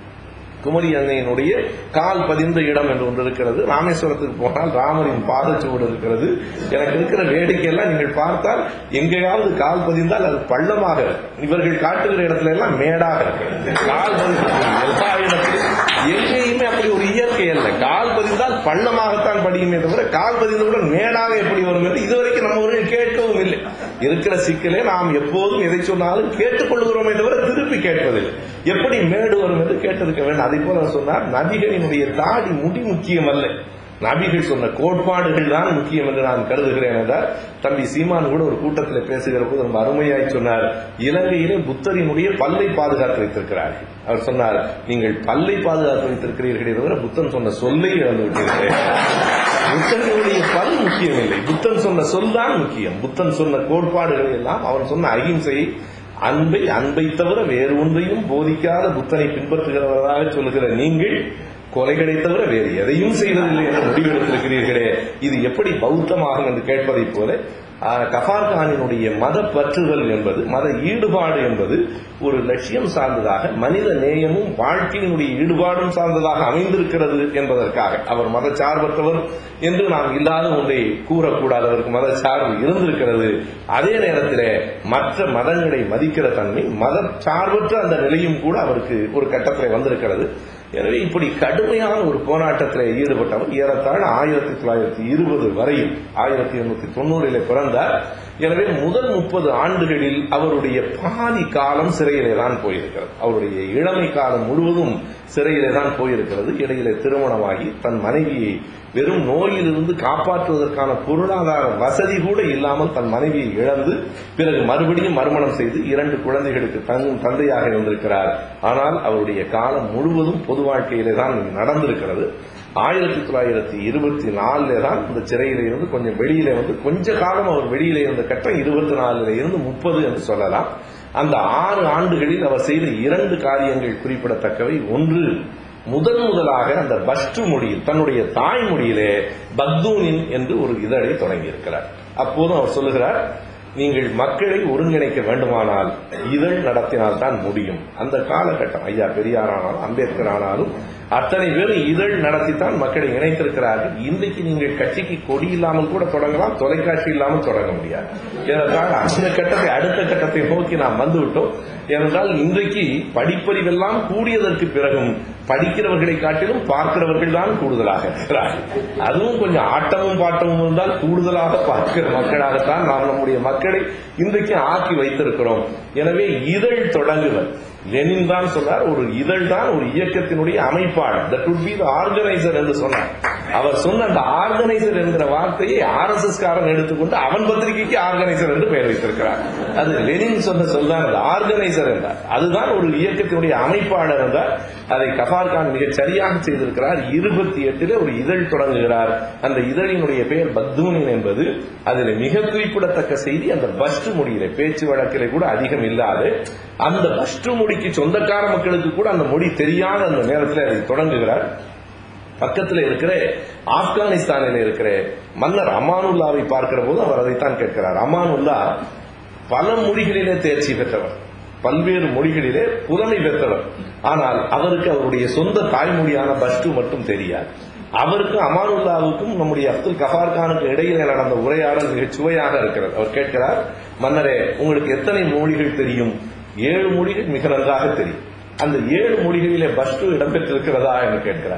குமரி அன்னையினுடைய கால் பதிந்த இடம் என்று ஒன்று இருக்கிறது ராமேஸ்வரத்துக்கு போனால் ராமரின் பாதச்சுவடு இருக்கிறது எனக்கு இருக்கிற வேடிக்கையெல்லாம் நீங்கள் பார்த்தால் எங்கேயாவது கால் பதிந்தால் அது பள்ளமாக இருக்கும் இவர்கள் காட்டுகிற இடத்துல எல்லாம் மேடாக இருக்கு கால் பதிந்த எல்லா இடத்திலும் எங்கேயுமே அப்படி ஒரு இயற்கை அல்ல கால் பதிந்தால் பள்ளமாகத்தான் படியுமே தவிர கால் பதிந்தவுடன் மேடாக எப்படி வரும் என்று இதுவரைக்கும் நம்ம ஊரில் கேட்கவும் இல்லை இருக்கிற சிக்கலே நாம் எப்போதும் எதை சொன்னாலும் கேட்டுக்கொள்கிறோமே தவிர திருப்பி கேட்பதில்லை எப்படி மேடு வரும் என்று கேட்டிருக்க வேண்டும் அதை போல சொன்னார் நபிகளினுடைய தாடி முடி முக்கியம் அல்ல நபிகள் சொன்ன கோட்பாடுகள் தான் முக்கியம் என்று நான் கருதுகிறேன் என்றார் தம்பி சீமான் கூட ஒரு கூட்டத்தில் பேசுகிற போது ரொம்ப அருமையாய் சொன்னார் இலங்கையிலே புத்தரினுடைய பல்லை பாதுகாத்து வைத்திருக்கிறார்கள் அவர் சொன்னார் நீங்கள் பல்லை பாதுகாத்து வைத்திருக்கிறீர்களே தவிர புத்தன் சொன்ன சொல்லை இழந்து விட்டீர்கள் புத்தனுடைய பல் முக்கியம் இல்லை புத்தன் சொன்ன சொல் தான் முக்கியம் புத்தன் சொன்ன கோட்பாடுகளை எல்லாம் அவன் சொன்ன அகிம்சையை அன்பை அன்பை தவிர வேறு ஒன்றையும் போதிக்காத புத்தனை பின்பற்றுகிறவர்களாக சொல்லுகிற நீங்கள் கொலைகளை தவிர வேறு எதையும் செய்வதில்லை என்று முடிவெடுத்திருக்கிறீர்களே இது எப்படி பௌத்தமாகும் என்று கேட்பதைப் போல கஃபார் கானினுடைய மத பற்றுதல் என்பது மத ஈடுபாடு என்பது ஒரு லட்சியம் சார்ந்ததாக மனித நேயமும் வாழ்க்கையினுடைய ஈடுபாடும் சார்ந்ததாக அமைந்திருக்கிறது என்பதற்காக அவர் மத சார்பற்றவர் என்று நாம் இல்லாத ஒன்றை கூறக்கூடாது அவருக்கு மத சார்பு இருந்திருக்கிறது அதே நேரத்தில் மற்ற மதங்களை மதிக்கிற தன்மை மத சார்பற்ற அந்த நிலையும் கூட அவருக்கு ஒரு கட்டத்தில் வந்திருக்கிறது எனவே இப்படி கடுமையான ஒரு போராட்டத்தில் ஈடுபட்டவர் ஏறத்தாழ ஆயிரத்தி தொள்ளாயிரத்தி இருபது வரையில் ஆயிரத்தி எண்ணூத்தி தொண்ணூறிலே பிறந்தார் எனவே முதல் முப்பது ஆண்டுகளில் அவருடைய பாதி காலம் சிறையிலே தான் போயிருக்கிறது அவருடைய இளமை காலம் முழுவதும் சிறையிலே தான் போயிருக்கிறது இடையிலே திருமணமாகி தன் மனைவியை வெறும் நோயிலிருந்து காப்பாற்றுவதற்கான பொருளாதார வசதி கூட இல்லாமல் தன் மனைவியை இழந்து பிறகு மறுபடியும் மறுமணம் செய்து இரண்டு குழந்தைகளுக்கு தன் தந்தையாக இருந்திருக்கிறார் ஆனால் அவருடைய காலம் முழுவதும் பொது வாழ்க்கையிலே தான் நடந்திருக்கிறது ஆயிரத்தி தொள்ளாயிரத்தி இருபத்தி நாலுல தான் இந்த சிறையில இருந்து கொஞ்சம் வெளியில வந்து கொஞ்ச காலம் அவர் வெளியில இருந்த கட்டம் இருபத்தி நாலுல இருந்து முப்பது என்று சொல்லலாம் அந்த ஆறு ஆண்டுகளில் அவர் செய்த இரண்டு காரியங்கள் குறிப்பிடத்தக்கவை ஒன்று முதன் முதலாக அந்த பஸ்டு மொழியில் தன்னுடைய தாய்மொழியிலே பக்தூனின் என்று ஒரு இதழை தொடங்கியிருக்கிறார் அப்போதும் அவர் சொல்லுகிறார் நீங்கள் மக்களை ஒருங்கிணைக்க வேண்டுமானால் இதழ் நடத்தினால் தான் முடியும் அந்த காலகட்டம் ஐயா பெரியார் ஆனாலும் அம்பேத்கர் ஆனாலும் அத்தனை பேரும் இதழ் நடத்தித்தான் மக்களை இணைத்திருக்கிறார்கள் இன்றைக்கு நீங்கள் கட்சிக்கு கொடி இல்லாமல் கூட தொடங்கலாம் தொலைக்காட்சி இல்லாமல் தொடங்க முடியாது ஏனென்றால் அந்த கட்டத்தை அடுத்த கட்டத்தை நோக்கி நாம் வந்துவிட்டோம் ஏனென்றால் இன்றைக்கு படிப்பறிவெல்லாம் கூடியதற்கு பிறகும் படிக்கிறவர்களை காட்டிலும் பார்க்கிறவர்கள் தான் கூடுதலாக இருக்கிறார்கள் அதுவும் கொஞ்சம் ஆட்டமும் பாட்டமும் இருந்தால் கூடுதலாக பார்க்கிற மக்களாகத்தான் நாம் நம்முடைய மக்களை இன்றைக்கு ஆக்கி வைத்திருக்கிறோம் எனவே இதழ் தொடங்குவர் லெனின் தான் சொன்னார் ஒரு இதழ் தான் ஒரு இயக்கத்தினுடைய அமைப்பாளர் that would be the organiser என்று சொன்னார் அவர் சொன்ன அந்த ஆர்கனைசர் என்கிற வார்த்தையை ஆர் எஸ் எஸ் காரன் எடுத்துக்கொண்டு அவன் பத்திரிகைக்கு ஆர்கனைசர் என்று பெயர் வைத்திருக்கிறார் அது லெனின் சொன்ன சொல் தான் அது ஆர்கனைசர் என்றார் அதுதான் ஒரு இயக்கத்தினுடைய அமைப்பாளர் என்றார் அதை கஃபார் கான் மிகச் சரியாக செய்திருக்கிறார் இருபத்தி எட்டிலே ஒரு இதழ் தொடங்குகிறார் அந்த இதழினுடைய பெயர் பக்தூனின் என்பது அதில் மிக குறிப்பிடத்தக்க செய்தி அந்த பஸ்ட் மொழியில பேச்சு வழக்கிலே கூட அதிகம் இல்லாது அந்த பஸ்ட் மொழிக்கு சொந்தக்கார மக்களுக்கு கூட அந்த மொழி தெரியாத அந்த நேரத்தில் அதை தொடங்குகிறார் பக்கத்தில் இருக்கிற ஆப்கானிஸ்தானில் இருக்கிற மன்னர் அமானுல்லாவை பார்க்கிற போது அவர் அதைத்தான் கேட்கிறார் அமானுல்லா பல மொழிகளிலே தேர்ச்சி பெற்றவர் பல்வேறு மொழிகளிலே புலமை பெற்றவர் ஆனால் அவருக்கு அவருடைய சொந்த தாய்மொழியான பஸ்டு மட்டும் தெரியாது அவருக்கும் அமானுல்லாவுக்கும் நம்முடைய அப்துல் கஃபார் கானுக்கு இடையிலே நடந்த உரையாடல் மிகச் சுவையாக இருக்கிறது அவர் கேட்கிறார் மன்னரே உங்களுக்கு எத்தனை மொழிகள் தெரியும் ஏழு மொழிகள் மிக நன்றாக தெரியும் அந்த ஏழு மொழிகளிலே பஸ்டு இடம்பெற்றிருக்கிறதா என்று கேட்கிறார்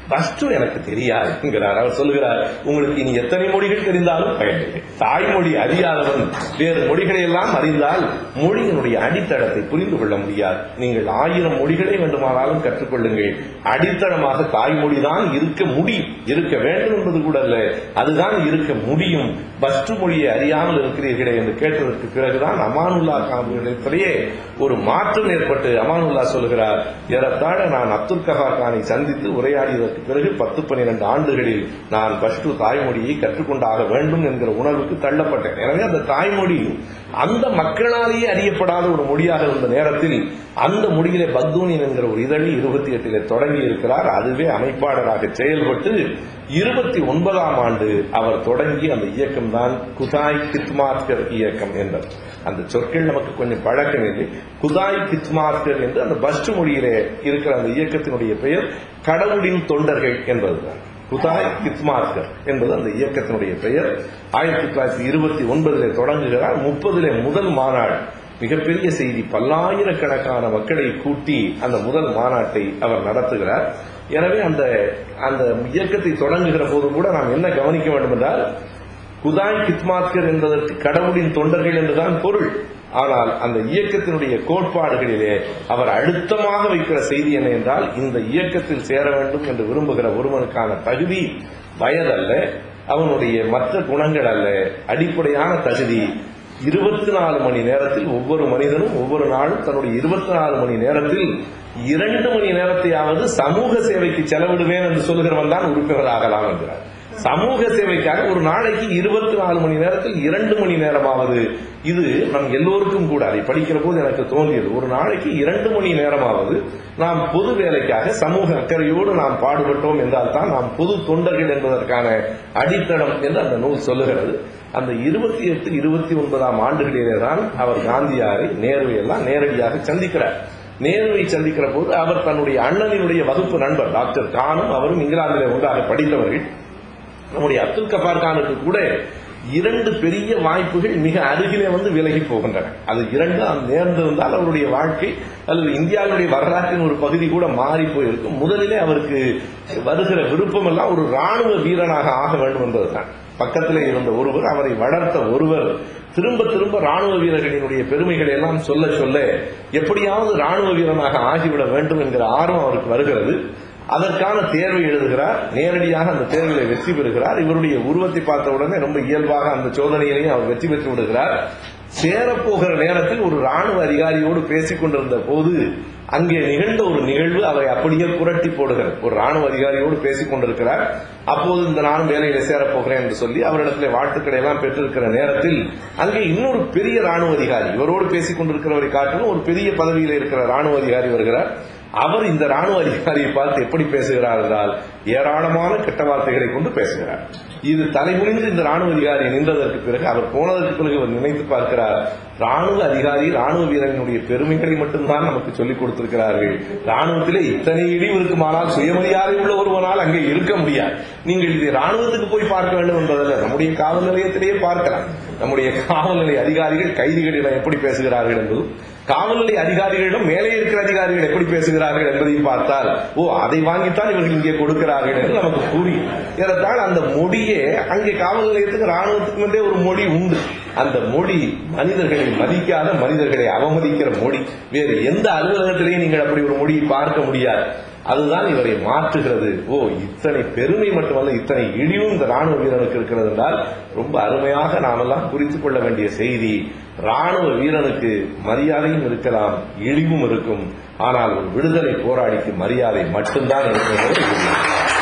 பஸ்ட் எனக்கு தெரியாது என்கிறார் அவர் சொல்லுகிறார் உங்களுக்கு இனி எத்தனை மொழிகள் தெரிந்தாலும் பயனில்லை தாய்மொழி அறியாதவன் வேறு மொழிகளை எல்லாம் அறிந்தால் மொழியினுடைய அடித்தளத்தை புரிந்து கொள்ள முடியாது நீங்கள் ஆயிரம் மொழிகளை வேண்டுமானாலும் கற்றுக்கொள்ளுங்கள் அடித்தளமாக தாய்மொழி தான் இருக்க முடியும் இருக்க வேண்டும் என்பது கூட அல்ல அதுதான் இருக்க முடியும் பஸ்ட் மொழியை அறியாமல் இருக்கிறீர்களே என்று கேட்டதற்கு பிறகுதான் அமானுல்லா கானிடத்திலேயே ஒரு மாற்றம் ஏற்பட்டு அமானுல்லா சொல்கிறார் ஏறத்தாழ நான் அப்துல் கஹார் கானை சந்தித்து உரையாடியதற்கு பிறகு பத்து பன்னிரண்டு ஆண்டுகளில் நான் பஷ்டு தாய்மொழியை கற்றுக்கொண்டாக வேண்டும் என்கிற உணர்வுக்கு தள்ளப்பட்டேன் எனவே அந்த தாய்மொழி அந்த மக்களாலேயே அறியப்படாத ஒரு மொழியாக இருந்த நேரத்தில் அந்த மொழியிலே பக்தூனின் என்கிற ஒரு இதழி இருபத்தி எட்டிலே தொடங்கி இருக்கிறார் அதுவே அமைப்பாளராக செயல்பட்டு இருபத்தி ஒன்பதாம் ஆண்டு அவர் தொடங்கி அந்த இயக்கம் தான் குதாய் கித்மாத்கர் இயக்கம் என்பது அந்த சொற்கள் நமக்கு கொஞ்சம் பழக்கம் இல்லை குதாய் கித்மாத்கர் என்று அந்த பஸ்ட் மொழியிலே இருக்கிற அந்த இயக்கத்தினுடைய பெயர் கடவுளின் தொண்டர்கள் என்பதுதான் குதாய் கித்மார்கர் என்பது அந்த இயக்கத்தினுடைய பெயர் ஆயிரத்தி தொள்ளாயிரத்தி இருபத்தி ஒன்பதிலே தொடங்குகிறார் முப்பதிலே முதல் மாநாடு மிகப்பெரிய செய்தி பல்லாயிரக்கணக்கான மக்களை கூட்டி அந்த முதல் மாநாட்டை அவர் நடத்துகிறார் எனவே அந்த அந்த இயக்கத்தை தொடங்குகிற போது கூட நாம் என்ன கவனிக்க வேண்டும் என்றால் குதாய் கித்மாத்கர் என்பதற்கு கடவுளின் தொண்டர்கள் என்றுதான் பொருள் ஆனால் அந்த இயக்கத்தினுடைய கோட்பாடுகளிலே அவர் அழுத்தமாக வைக்கிற செய்தி என்ன என்றால் இந்த இயக்கத்தில் சேர வேண்டும் என்று விரும்புகிற ஒருவனுக்கான தகுதி வயதல்ல அவனுடைய மற்ற குணங்கள் அல்ல அடிப்படையான தகுதி இருபத்தி நாலு மணி நேரத்தில் ஒவ்வொரு மனிதனும் ஒவ்வொரு நாளும் தன்னுடைய இருபத்தி நாலு மணி நேரத்தில் இரண்டு மணி நேரத்தையாவது சமூக சேவைக்கு செலவிடுவேன் என்று சொல்கிறவன் தான் உறுப்பினர் ஆகலாம் என்கிறார் சமூக சேவைக்காக ஒரு நாளைக்கு இருபத்தி நாலு மணி நேரத்தில் இரண்டு மணி நேரமாவது இது நம் எல்லோருக்கும் கூட அதை படிக்கிற போது எனக்கு தோன்றியது ஒரு நாளைக்கு இரண்டு மணி நேரமாவது நாம் பொது வேலைக்காக சமூக அக்கறையோடு நாம் பாடுபட்டோம் என்றால் தான் நாம் பொது தொண்டர்கள் என்பதற்கான அடித்தளம் என்று அந்த நூல் சொல்லுகிறது அந்த இருபத்தி எட்டு இருபத்தி ஒன்பதாம் ஆண்டுகளிலே தான் அவர் காந்தியாரை நேருவை எல்லாம் நேரடியாக சந்திக்கிறார் நேருவை சந்திக்கிற போது அவர் தன்னுடைய அண்ணனினுடைய வகுப்பு நண்பர் டாக்டர் கானும் அவரும் இங்கிலாந்திலே ஒன்றாக படித்தவர்கள் நம்முடைய அப்துல் கபார் கானுக்கு கூட இரண்டு பெரிய வாய்ப்புகள் மிக அருகிலே வந்து விலகி போகின்றன அது இரண்டு நேர்ந்திருந்தால் அவருடைய வாழ்க்கை அல்லது இந்தியாவுடைய வரலாற்றின் ஒரு பகுதி கூட மாறி போயிருக்கும் முதலிலே அவருக்கு வருகிற விருப்பம் எல்லாம் ஒரு ராணுவ வீரனாக ஆக வேண்டும் என்பதுதான் பக்கத்திலே இருந்த ஒருவர் அவரை வளர்த்த ஒருவர் திரும்ப திரும்ப ராணுவ வீரர்களினுடைய பெருமைகளை எல்லாம் சொல்ல சொல்ல எப்படியாவது ராணுவ வீரனாக ஆகிவிட வேண்டும் என்கிற ஆர்வம் அவருக்கு வருகிறது அதற்கான தேர்வை எழுதுகிறார் நேரடியாக அந்த தேர்வில் வெற்றி பெறுகிறார் இவருடைய உருவத்தை பார்த்த உடனே ரொம்ப இயல்பாக அந்த சோதனையிலையும் அவர் வெற்றி பெற்று விடுகிறார் சேரப்போகிற நேரத்தில் ஒரு ராணுவ அதிகாரியோடு பேசிக் கொண்டிருந்த போது அங்கே நிகழ்ந்த ஒரு நிகழ்வு அவரை அப்படியே புரட்டி போடுகிறது ஒரு ராணுவ அதிகாரியோடு பேசிக் கொண்டிருக்கிறார் அப்போது இந்த நானும் வேலையில சேரப்போகிறேன் என்று சொல்லி அவரிடத்தில் வாழ்த்துக்களை எல்லாம் பெற்றிருக்கிற நேரத்தில் அங்கே இன்னொரு பெரிய ராணுவ அதிகாரி இவரோடு பேசிக் கொண்டிருக்கிறவரை காட்டிலும் ஒரு பெரிய பதவியில் இருக்கிற ராணுவ அதிகாரி வருகிறார் அவர் இந்த ராணுவ அதிகாரியை பார்த்து எப்படி பேசுகிறார் என்றால் ஏராளமான கெட்ட வார்த்தைகளை கொண்டு பேசுகிறார் இது தலைமுடிந்து இந்த ராணுவ அதிகாரி நின்றதற்கு பிறகு அவர் போனதற்கு பிறகு அவர் நினைத்து பார்க்கிறார் ராணுவ அதிகாரி ராணுவ வீரர்களுடைய பெருமைகளை மட்டும்தான் நமக்கு சொல்லிக் கொடுத்திருக்கிறார்கள் ராணுவத்திலே இத்தனை இழிவு இருக்குமானால் சுயமரியாதை உள்ள ஒருவனால் அங்கே இருக்க முடியாது நீங்கள் இதை ராணுவத்துக்கு போய் பார்க்க வேண்டும் என்பதல்ல நம்முடைய காவல் நிலையத்திலேயே பார்க்கலாம் நம்முடைய காவல் நிலைய அதிகாரிகள் கைதிகளிடம் எப்படி பேசுகிறார்கள் என்பதும் காவல்நிலை அதிகாரிகளிடம் மேலே இருக்கிற அதிகாரிகள் எப்படி பேசுகிறார்கள் என்பதையும் பார்த்தால் ஓ அதை வாங்கித்தான் இவர்கள் இங்கே கொடுக்கிறார்கள் என்று நமக்கு புரியும் ஏறத்தால் அந்த மொழியே அங்கே காவல் நிலையத்துக்கு ராணுவத்துக்கு என்றே ஒரு மொழி உண்டு அந்த மொழி மனிதர்களை மதிக்காத மனிதர்களை அவமதிக்கிற மொழி வேறு எந்த அலுவலகத்திலேயும் நீங்கள் அப்படி ஒரு மொழியை பார்க்க முடியாது அதுதான் இவரை மாற்றுகிறது ஓ இத்தனை பெருமை மட்டுமல்ல இத்தனை இழிவும் இந்த ராணுவ வீரனுக்கு இருக்கிறது என்றால் ரொம்ப அருமையாக நாமெல்லாம் புரிந்து கொள்ள வேண்டிய செய்தி ராணுவ வீரனுக்கு மரியாதையும் இருக்கலாம் இழிவும் இருக்கும் ஆனால் ஒரு விடுதலை போராளிக்கு மரியாதை மட்டும்தான் இருக்கிறது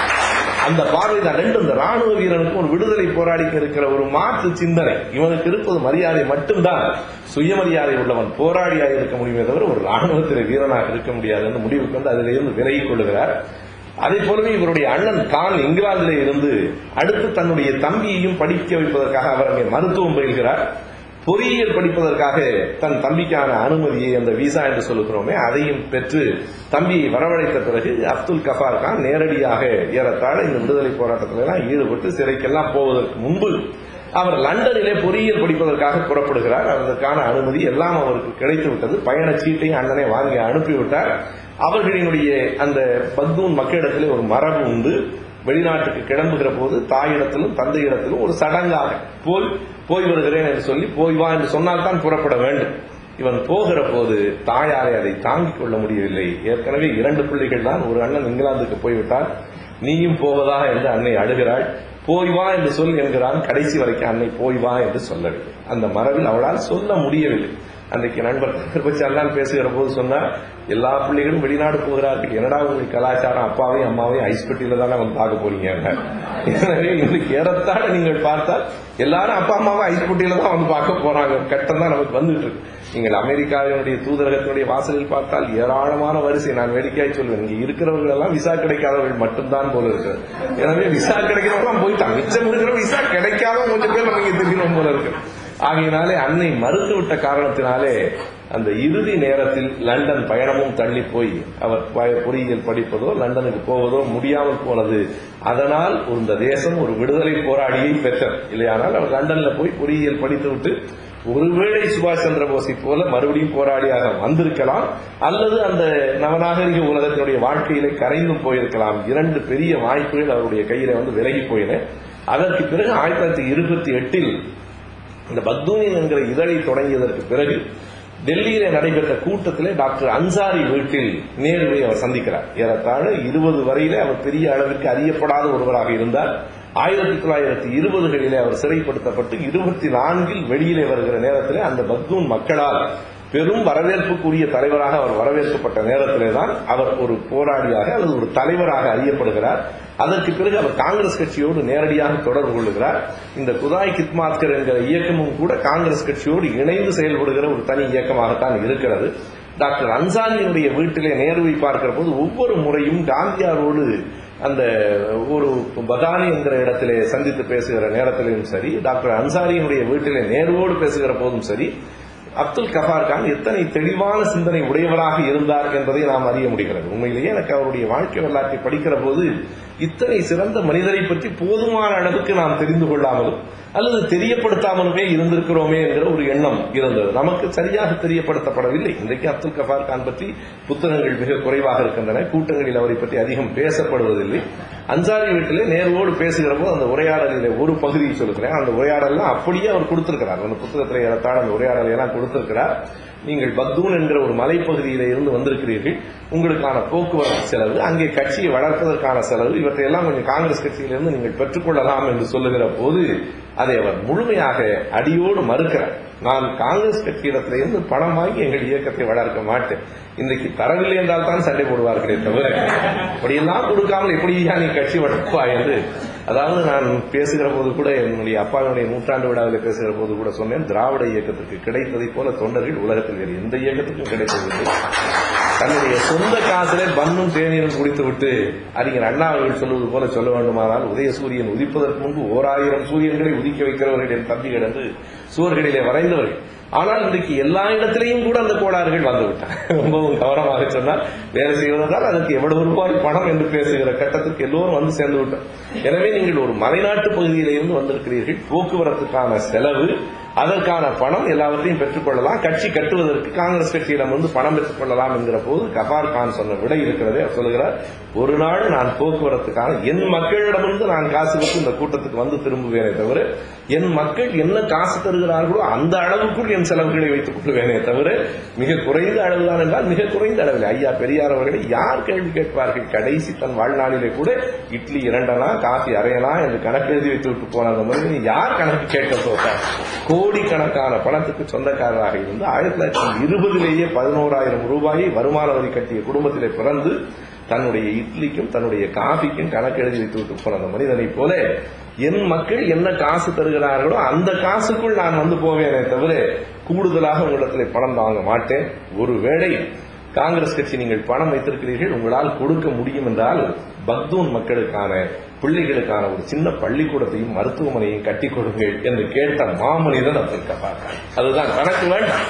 அந்த பார்வை தான் ரெண்டு இந்த ராணுவ வீரனுக்கு ஒரு விடுதலை போராடிக்க இருக்கிற ஒரு மாற்று சிந்தனை இவனுக்கு இருப்பது மரியாதை மட்டும்தான் சுயமரியாதை உள்ளவன் போராடியாக இருக்க முடியுமே தவிர ஒரு ராணுவத்தில் வீரனாக இருக்க முடியாது என்று முடிவு கொண்டு அதிலிருந்து விலகிக் கொள்ளுகிறார் அதே போலவே இவருடைய அண்ணன் கான் இங்கிலாந்திலே இருந்து அடுத்து தன்னுடைய தம்பியையும் படிக்க வைப்பதற்காக அவர் அங்கே மருத்துவம் பயில்கிறார் பொறியியல் படிப்பதற்காக தன் தம்பிக்கான அனுமதியை அந்த விசா என்று சொல்லுகிறோமே அதையும் பெற்று தம்பியை வரவழைத்த பிறகு அப்துல் கஃபார் கான் நேரடியாக ஏறத்தாழ இந்த விடுதலை போராட்டத்தில் எல்லாம் ஈடுபட்டு சிறைக்கெல்லாம் போவதற்கு முன்பு அவர் லண்டனிலே பொறியியல் படிப்பதற்காக புறப்படுகிறார் அதற்கான அனுமதி எல்லாம் அவருக்கு கிடைத்து விட்டது பயண சீட்டையும் அண்ணனை வாங்கி அனுப்பிவிட்டார் அவர்களினுடைய அந்த பக்தூன் மக்களிடத்திலே ஒரு மரபு உண்டு வெளிநாட்டுக்கு கிளம்புகிற போது தாயிடத்திலும் தந்தையிடத்திலும் ஒரு சடங்காக போய் போய் வருகிறேன் என்று சொல்லி போய் வா என்று சொன்னால்தான் புறப்பட வேண்டும் இவன் போகிற போது தாயாரை அதை தாங்கிக் கொள்ள முடியவில்லை ஏற்கனவே இரண்டு பிள்ளைகள் தான் ஒரு அண்ணன் இங்கிலாந்துக்கு போய்விட்டார் நீயும் போவதா என்று அன்னை அழுகிறாள் போய் வா என்று சொல் என்கிறான் கடைசி வரைக்கும் அன்னை போய் வா என்று சொல்லவில்லை அந்த மரபில் அவளால் சொல்ல முடியவில்லை அன்றைக்கு நண்பர் கிருபச்சாலாம் பேசுகிற போது சொன்னார் எல்லா பிள்ளைகளும் வெளிநாடு போகிறார்கள் என்னடா உங்களுக்கு கலாச்சாரம் அப்பாவையும் அம்மாவையும் ஐஸ் பெட்டியில தானே வந்து பார்க்க போறீங்க எனவே இன்றைக்கு ஏறத்தாழ நீங்கள் பார்த்தால் எல்லாரும் அப்பா அம்மாவை ஐஸ் பெட்டியில தான் வந்து பார்க்க போறாங்க கட்டம் தான் நமக்கு வந்துட்டு இருக்கு நீங்கள் அமெரிக்காவினுடைய தூதரகத்தினுடைய வாசலில் பார்த்தால் ஏராளமான வரிசை நான் வேடிக்கையாய் சொல்வேன் இங்க இருக்கிறவர்கள் எல்லாம் விசா கிடைக்காதவர்கள் மட்டும்தான் போல இருக்கிறது எனவே விசா கிடைக்கிறவங்க போயிட்டாங்க மிச்சம் இருக்கிற விசா கிடைக்காத கொஞ்சம் பேர் நம்ம இங்க தெரியும் போல இருக்கு ஆகையினாலே அன்னை மறுத்துவிட்ட காரணத்தினாலே அந்த இறுதி நேரத்தில் லண்டன் பயணமும் தள்ளி போய் அவர் ப- பொறியியல் படிப்பதோ லண்டனுக்கு போவதோ முடியாமல் போனது அதனால் இந்த தேசம் ஒரு விடுதலை போராடியை பெற்றது இல்லையானால் அவர் லண்டன்ல போய் பொறியியல் படித்துவிட்டு ஒருவேளை சுபாஷ் சந்திர போஸை போல மறுபடியும் போராடியாக வந்திருக்கலாம் அல்லது அந்த நவநாகரிக உலகத்தினுடைய வாழ்க்கையிலே கரைந்தும் போயிருக்கலாம் இரண்டு பெரிய வாய்ப்புகள் அவருடைய கையில வந்து விலகி போயின அதற்கு பிறகு ஆயிரத்தி தொள்ளாயிரத்தி இருபத்தி எட்டில் இந்த பக்தூனின் என்கிற இதழை தொடங்கியதற்கு பிறகு டெல்லியில நடைபெற்ற கூட்டத்திலே டாக்டர் அன்சாரி வீட்டில் நேருவை அவர் சந்திக்கிறார் ஏறத்தாழ இருபது வரையிலே அவர் பெரிய அளவிற்கு அறியப்படாத ஒருவராக இருந்தார் ஆயிரத்தி தொள்ளாயிரத்தி இருபதுகளிலே அவர் சிறைப்படுத்தப்பட்டு இருபத்தி நான்கில் வெளியிலே வருகிற நேரத்திலே அந்த பக்தூன் மக்களால் பெரும் வரவேற்புக்குரிய தலைவராக அவர் வரவேற்கப்பட்ட நேரத்திலே தான் அவர் ஒரு போராளியாக அல்லது ஒரு தலைவராக அறியப்படுகிறார் அதற்கு பிறகு அவர் காங்கிரஸ் கட்சியோடு நேரடியாக தொடர்பு கொள்ளுகிறார் இந்த குதாய் கித்மாத்கர் என்கிற இயக்கமும் கூட காங்கிரஸ் கட்சியோடு இணைந்து செயல்படுகிற ஒரு தனி இயக்கமாகத்தான் இருக்கிறது டாக்டர் அன்சாரியினுடைய வீட்டிலே நேருவை பார்க்கிற போது ஒவ்வொரு முறையும் காந்தியாரோடு அந்த ஒரு பதானி என்கிற இடத்திலே சந்தித்து பேசுகிற நேரத்திலும் சரி டாக்டர் அன்சாரியினுடைய வீட்டிலே நேருவோடு பேசுகிற போதும் சரி அப்துல் கஃபார் கான் எத்தனை தெளிவான சிந்தனை உடையவராக இருந்தார் என்பதை நாம் அறிய முடிகிறது உண்மையிலேயே எனக்கு அவருடைய வாழ்க்கை வரலாற்றை படிக்கிற போது இத்தனை சிறந்த மனிதரை பற்றி போதுமான அளவுக்கு நாம் தெரிந்து கொள்ளாமலும் அல்லது தெரியப்படுத்தாமலுமே இருந்திருக்கிறோமே என்கிற ஒரு எண்ணம் இருந்தது நமக்கு சரியாக தெரியப்படுத்தப்படவில்லை இன்றைக்கு அப்துல் கஃபார் கான் பற்றி புத்தகங்கள் மிக குறைவாக இருக்கின்றன கூட்டங்களில் அவரை பற்றி அதிகம் பேசப்படுவதில்லை அன்சாரி வீட்டிலே நேருவோடு பேசுகிற போது அந்த உரையாடலிலே ஒரு பகுதியை சொல்லுகிறேன் அந்த உரையாடலாம் அப்படியே அவர் கொடுத்திருக்கிறார் அந்த புத்தகத்தில் ஏறத்தாழ அந்த உரையாடலை எல்லாம் கொடுத்திருக்கிறார் நீங்கள் பக்தூன் என்கிற ஒரு மலைப்பகுதியில இருந்து வந்திருக்கிறீர்கள் உங்களுக்கான போக்குவரத்து செலவு அங்கே கட்சியை வளர்ப்பதற்கான செலவு இவற்றையெல்லாம் கொஞ்சம் காங்கிரஸ் கட்சியிலிருந்து நீங்கள் பெற்றுக்கொள்ளலாம் என்று சொல்லுகிற போது அதை அவர் முழுமையாக அடியோடு மறுக்கிறார் நான் காங்கிரஸ் கட்சியிடத்திலிருந்து பணம் வாங்கி எங்கள் இயக்கத்தை வளர்க்க மாட்டேன் இன்றைக்கு தரவில்லை என்றால் தான் சண்டை போடுவார்களே தவிர அப்படியெல்லாம் கொடுக்காமல் எப்படியா நீ கட்சி வளர்ப்பா என்று அதாவது நான் பேசுகிற போது கூட என்னுடைய அப்பாவினுடைய நூற்றாண்டு விழாவில் பேசுகிற போது கூட சொன்னேன் திராவிட இயக்கத்திற்கு கிடைத்ததை போல தொண்டர்கள் உலகத்தில் வேறு எந்த இயக்கத்துக்கும் கிடைத்ததில்லை தன்னுடைய சொந்த காசிலே பன்னும் தேநீரும் குடித்து விட்டு அறிஞர் அண்ணா அவர்கள் சொல்வது போல சொல்ல வேண்டுமானால் உதயசூரியன் உதிப்பதற்கு முன்பு ஓர் ஆயிரம் சூரியன்களை உதிக்க வைக்கிறவர்கள் என் தம்பிகள் என்று சுவர்களிலே வரைந்தவர்கள் ஆனால் இன்றைக்கு எல்லா இடத்திலையும் கூட அந்த கோளாறுகள் வந்துவிட்டன ரொம்பவும் கவனமாக சொன்னால் வேலை செய்வதால் அதற்கு எவ்வளவு ரூபாய் பணம் என்று பேசுகிற கட்டத்துக்கு எல்லோரும் வந்து சேர்ந்து விட்டோம் எனவே நீங்கள் ஒரு மலைநாட்டு பகுதியில இருந்து வந்திருக்கிறீர்கள் போக்குவரத்துக்கான செலவு அதற்கான பணம் எல்லாவற்றையும் பெற்றுக்கொள்ளலாம் கட்சி கட்டுவதற்கு காங்கிரஸ் கட்சியிடம் வந்து பணம் பெற்றுக்கொள்ளலாம் என்கிற போது கபார் கான் சொன்ன விடை இருக்கிறதே அவர் சொல்லுகிறார் ஒரு நாள் நான் போக்குவரத்துக்கான என் மக்களிடமிருந்து நான் காசு கொடுத்து இந்த கூட்டத்துக்கு வந்து திரும்புவேனே தவிர என் மக்கள் என்ன காசு தருகிறார்களோ அந்த அளவுக்குள் என் செலவுகளை வைத்துக் கொள்வேனே தவிர மிக குறைந்த அளவுதான் என்றால் மிக குறைந்த அளவில் ஐயா பெரியார் அவர்களை யார் கேள்வி கேட்பார்கள் கடைசி தன் வாழ்நாளிலே கூட இட்லி இரண்டனா காஃபி அரையனா என்று கணக்கு எழுதி வைத்து விட்டு போன அந்த மனிதன் யார் கணக்கு கேட்க போட்டார் கோடிக்கணக்கான பணத்துக்கு சொந்தக்காரராக இருந்து ஆயிரத்தி தொள்ளாயிரத்தி இருபதிலேயே பதினோராயிரம் ரூபாயை வருமான வரி கட்டிய குடும்பத்திலே பிறந்து தன்னுடைய இட்லிக்கும் தன்னுடைய காஃபிக்கும் கணக்கு எழுதி வைத்து விட்டு போன அந்த மனிதனை போல என் மக்கள் என்ன காசு தருகிறார்களோ அந்த காசுக்குள் நான் வந்து போவேனே தவிர கூடுதலாக உங்களிடத்தில் பணம் வாங்க மாட்டேன் ஒருவேளை காங்கிரஸ் கட்சி நீங்கள் பணம் வைத்திருக்கிறீர்கள் உங்களால் கொடுக்க முடியும் என்றால் பக்தூன் மக்களுக்கான பிள்ளைகளுக்கான ஒரு சின்ன பள்ளிக்கூடத்தையும் மருத்துவமனையும் கட்டி கொடுங்கள் என்று கேட்ட மாமனிதன் அப்துல் கபார் கான் அதுதான் கணக்கு வேண்டாம்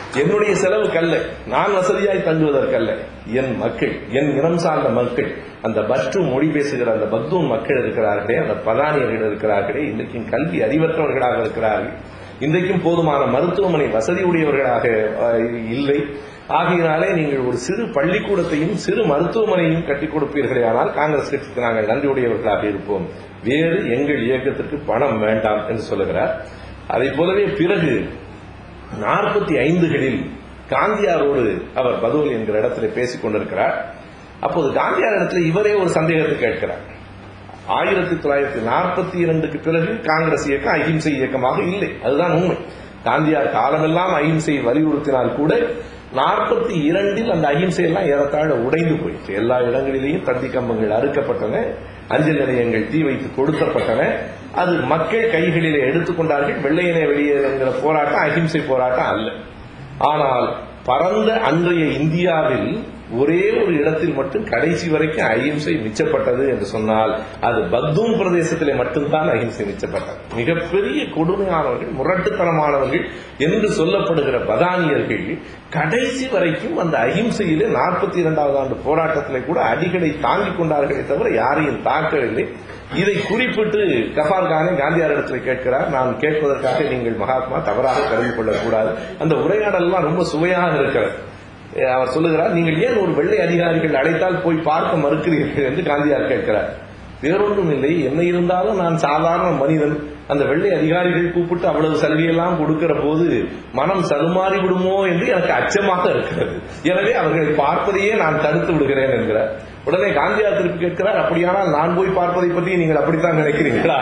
என்னுடைய செலவுக்கு அல்ல நான் வசதியாய் தங்குவதற்கல்ல என் மக்கள் என் இனம் சார்ந்த மக்கள் அந்த பற்று மொழி பேசுகிற அந்த பக்தூன் மக்கள் இருக்கிறார்களே அந்த பதானியர்கள் இருக்கிறார்களே இன்றைக்கும் கல்வி அறிவற்றவர்களாக இருக்கிறார்கள் இன்றைக்கும் போதுமான மருத்துவமனை வசதி உடையவர்களாக அஹ், இல்லை ஆகையினாலே நீங்கள் ஒரு சிறு பள்ளிக்கூடத்தையும் சிறு மருத்துவமனையும் கட்டிக் கொடுப்பீர்களே ஆனால் காங்கிரஸ் கட்சிக்கு நாங்கள் நன்றியுடையவர்களாக இருப்போம் வேறு எங்கள் இயக்கத்திற்கு பணம் வேண்டாம் என்று சொல்லுகிறார் அதை போலவே பிறகு நாற்பத்தி ஐந்துகளில் காந்தியாரோடு அவர் பதூல் என்கிற இடத்துல பேசிக் கொண்டிருக்கிறார் அப்போது காந்தியார் இடத்துல இவரே ஒரு சந்தேகத்தை கேட்கிறார் ஆயிரத்தி தொள்ளாயிரத்தி நாற்பத்தி இரண்டுக்கு பிறகு காங்கிரஸ் இயக்கம் அகிம்சை இயக்கமாக இல்லை அதுதான் உண்மை காந்தியார் காலமெல்லாம் அகிம்சையை வலியுறுத்தினால் கூட நாற்பத்தி இரண்டில் அந்த அகிம்சை எல்லாம் ஏறத்தாழ உடைந்து போயிற்று எல்லா இடங்களிலேயும் தந்தி கம்பங்கள் அறுக்கப்பட்டன அஞ்சல் நிலையங்கள் தீ வைத்து கொடுக்கப்பட்டன அது மக்கள் கைகளிலே எடுத்துக்கொண்டார்கள் வெள்ளையனே வெளியேறுங்கிற போராட்டம் அகிம்சை போராட்டம் அல்ல ஆனால் பரந்த அன்றைய இந்தியாவில் ஒரே ஒரு இடத்தில் மட்டும் கடைசி வரைக்கும் அகிம்சை மிச்சப்பட்டது என்று சொன்னால் அது பக்தூன் பிரதேசத்திலே மட்டும்தான் அகிம்சை மிச்சப்பட்டது மிகப்பெரிய கொடுமையானவர்கள் முரட்டுத்தனமானவர்கள் என்று சொல்லப்படுகிற பதானியர்கள் கடைசி வரைக்கும் அந்த அகிம்சையிலே நாற்பத்தி இரண்டாவது ஆண்டு போராட்டத்திலே கூட அடிகளை தாங்கிக் கொண்டார்களே தவிர யாரையும் தாக்கவில்லை இதை குறிப்பிட்டு கஃபார் கானே காந்தியார் இடத்துல கேட்கிறார் நான் கேட்பதற்காக நீங்கள் மகாத்மா தவறாக கருதி கொள்ளக்கூடாது அந்த உரையாடல் எல்லாம் ரொம்ப சுவையாக இருக்கிறது அஹ் அவர் சொல்லுகிறார் நீங்கள் ஏன் ஒரு வெள்ளை அதிகாரிகள் அழைத்தால் போய் பார்க்க மறுக்கிறீர்கள் என்று காந்தியார் கேட்கிறார் வேறொன்றும் இல்லை என்ன இருந்தாலும் நான் சாதாரண மனிதன் அந்த வெள்ளை அதிகாரிகள் கூப்பிட்டு அவ்வளவு சலுகையெல்லாம் கொடுக்கிற போது மனம் சலுமாறி விடுமோ என்று எனக்கு அச்சமாக இருக்கிறது எனவே அவர்களை பார்ப்பதையே நான் தடுத்து விடுகிறேன் என்கிறார் உடனே காந்தியார் திருப்பி கேட்கிறார் அப்படியானால் நான் போய் பார்ப்பதை பற்றி நீங்கள் அப்படித்தான் நினைக்கிறீங்களா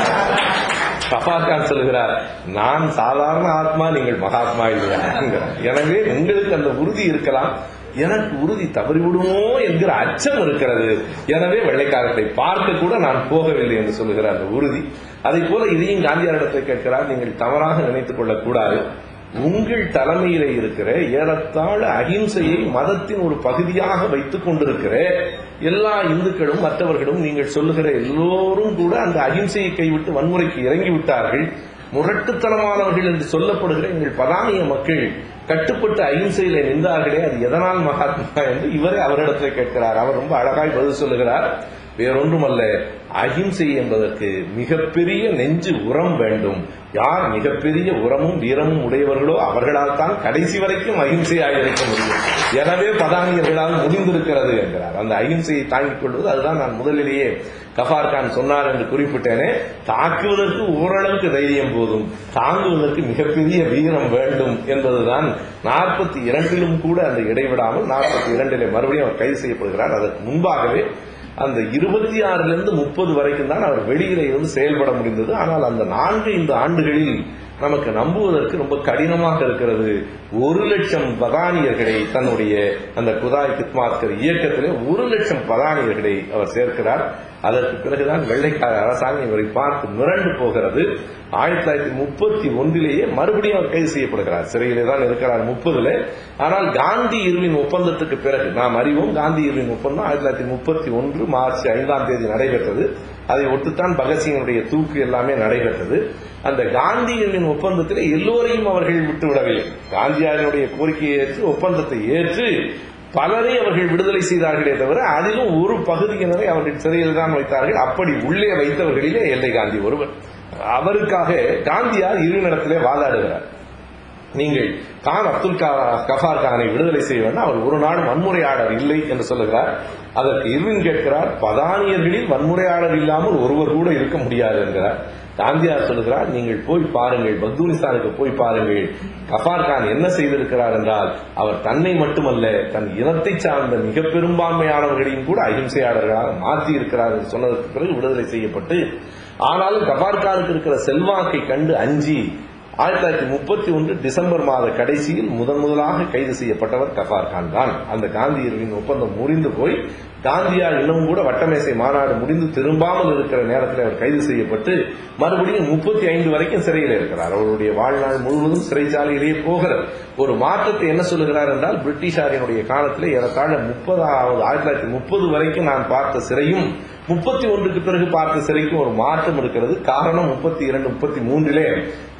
கபாக்கான் சொல்லுகிறார் நான் சாதாரண ஆத்மா நீங்கள் மகாத்மா இல்லையா என்கிறார். எனவே உங்களுக்கு அந்த உறுதி இருக்கலாம் எனக்கு உறுதி தவறிவிடுமோ என்கிற அச்சம் இருக்கிறது எனவே வெள்ளைக்காரத்தை பார்க்க கூட நான் போகவில்லை என்று சொல்லுகிறார் அந்த உறுதி அதை போல இதையும் காந்தியாரிடத்தை கேட்கிறார் நீங்கள் தவறாக நினைத்துக் கொள்ளக்கூடாது உங்கள் தலைமையில இருக்கிற ஏறத்தாழ அகிம்சையை மதத்தின் ஒரு பகுதியாக வைத்துக் கொண்டிருக்கிற எல்லா இந்துக்களும் மற்றவர்களும் நீங்கள் சொல்லுகிற எல்லோரும் கூட அந்த அகிம்சையை கைவிட்டு வன்முறைக்கு இறங்கி விட்டார்கள் முரட்டுத்தனமானவர்கள் என்று சொல்லப்படுகிற எங்கள் பதானிய மக்கள் கட்டுப்பட்டு அகிம்சையில நின்றார்களே அது எதனால் மகாத்மா என்று இவரே அவரிடத்தில் கேட்கிறார் அவர் ரொம்ப அழகாய் பதில் சொல்லுகிறார் வேறொன்றுமல்ல அகிம்சை என்பதற்கு மிகப்பெரிய நெஞ்சு உரம் வேண்டும் யார் மிகப்பெரிய உரமும் வீரமும் உடையவர்களோ அவர்களால் தான் கடைசி வரைக்கும் அகிம்சையாக இருக்க முடியும் எனவே பதானியர்களால் முடிந்திருக்கிறது என்கிறார் அந்த அகிம்சையை தாங்கிக் கொள்வது அதுதான் நான் முதலிலேயே கஃபார் கான் சொன்னார் என்று குறிப்பிட்டேனே தாக்குவதற்கு ஓரளவுக்கு தைரியம் போதும் தாங்குவதற்கு மிகப்பெரிய வீரம் வேண்டும் என்பதுதான் நாற்பத்தி இரண்டிலும் கூட அந்த இடைவிடாமல் நாற்பத்தி இரண்டிலே மறுபடியும் அவர் கைது செய்யப்படுகிறார் அதற்கு முன்பாகவே அந்த இருபத்தி ஆறுல இருந்து முப்பது வரைக்கும் தான் அவர் வெளியில இருந்து செயல்பட முடிந்தது ஆனால் அந்த நான்கு இந்த ஆண்டுகளில் நமக்கு நம்புவதற்கு ரொம்ப கடினமாக இருக்கிறது ஒரு லட்சம் பதானியர்களை தன்னுடைய அந்த குதாய் கித்மாத்கர் இயக்கத்திலே ஒரு லட்சம் பதானியர்களை அவர் சேர்க்கிறார் அதற்கு பிறகுதான் வெள்ளைக்கார அரசாங்கம் இவரை பார்த்து மிரண்டு போகிறது ஆயிரத்தி தொள்ளாயிரத்தி முப்பத்தி ஒன்றிலேயே மறுபடியும் அவர் கைது செய்யப்படுகிறார் சிறையிலே தான் இருக்கிறார் முப்பதுல ஆனால் காந்தி இருவின் ஒப்பந்தத்துக்கு பிறகு நாம் அறிவோம் காந்தி இருவின் ஒப்பந்தம் ஆயிரத்தி தொள்ளாயிரத்தி முப்பத்தி ஒன்று மார்ச் ஐந்தாம் தேதி நடைபெற்றது அதை ஒட்டுத்தான் பகத்சிங்கனுடைய தூக்கு எல்லாமே நடைபெற்றது அந்த காந்தியின் ஒப்பந்தத்தில் எல்லோரையும் அவர்கள் விட்டுவிடவில்லை காந்தியாரினுடைய கோரிக்கையை ஏற்று ஒப்பந்தத்தை ஏற்று பலரை அவர்கள் விடுதலை செய்தார்களே தவிர அதிலும் ஒரு பகுதியினரை அவர்கள் சிறையில் தான் வைத்தார்கள் அப்படி உள்ளே வைத்தவர்களிலே எல்லை காந்தி ஒருவர் அவருக்காக காந்தியார் இரு நடத்திலே வாதாடுகிறார் நீங்கள் கான் அப்துல் கா- கஃபார் கானை விடுதலை செய்ய வேண்டும் அவர் ஒரு நாள் வன்முறையாளர் இல்லை என்று சொல்லுகிறார் அதற்கு இருவின் கேட்கிறார் பதானியர்களில் வன்முறையாளர் இல்லாமல் ஒருவர் கூட இருக்க முடியாது என்கிறார் காந்தியார் சொல்லுகிறார் நீங்கள் போய் பாருங்கள் பக்தூனிஸ்தானுக்கு போய் பாருங்கள் கஃபார் கான் என்ன செய்திருக்கிறார் என்றால் அவர் தன்னை மட்டுமல்ல தன் இனத்தை சார்ந்த மிக பெரும்பான்மையானவர்களையும் கூட அகிம்சையாளர்களாக மாற்றி இருக்கிறார் என்று சொன்னதற்கு பிறகு விடுதலை செய்யப்பட்டு ஆனாலும் கஃபார் கானுக்கு இருக்கிற செல்வாக்கை கண்டு அஞ்சி ஆயிரத்தி தொள்ளாயிரத்தி முப்பத்தி ஒன்று டிசம்பர் மாத கடைசியில் முதன் முதலாக கைது செய்யப்பட்டவர் கஃபார் கான் தான் அந்த காந்தியர்களின் ஒப்பந்தம் முறிந்து போய் காந்தியார் இன்னும் கூட வட்டமேசை மாநாடு முடிந்து திரும்பாமல் இருக்கிற நேரத்தில் அவர் கைது செய்யப்பட்டு மறுபடியும் முப்பத்தி ஐந்து வரைக்கும் சிறையில் இருக்கிறார் அவருடைய வாழ்நாள் முழுவதும் சிறைச்சாலையிலேயே போகிறார் ஒரு மாற்றத்தை என்ன சொல்லுகிறார் என்றால் பிரிட்டிஷாரினுடைய காலத்தில் ஏறத்தாழ முப்பதாவது ஆயிரத்தி தொள்ளாயிரத்தி முப்பது வரைக்கும் நான் பார்த்த சிறையும் முப்பத்தி ஒன்றுக்கு பிறகு பார்த்த சிறைக்கும் ஒரு மாற்றம் இருக்கிறது காரணம் முப்பத்தி இரண்டு முப்பத்தி மூன்றிலே நான் இருந்த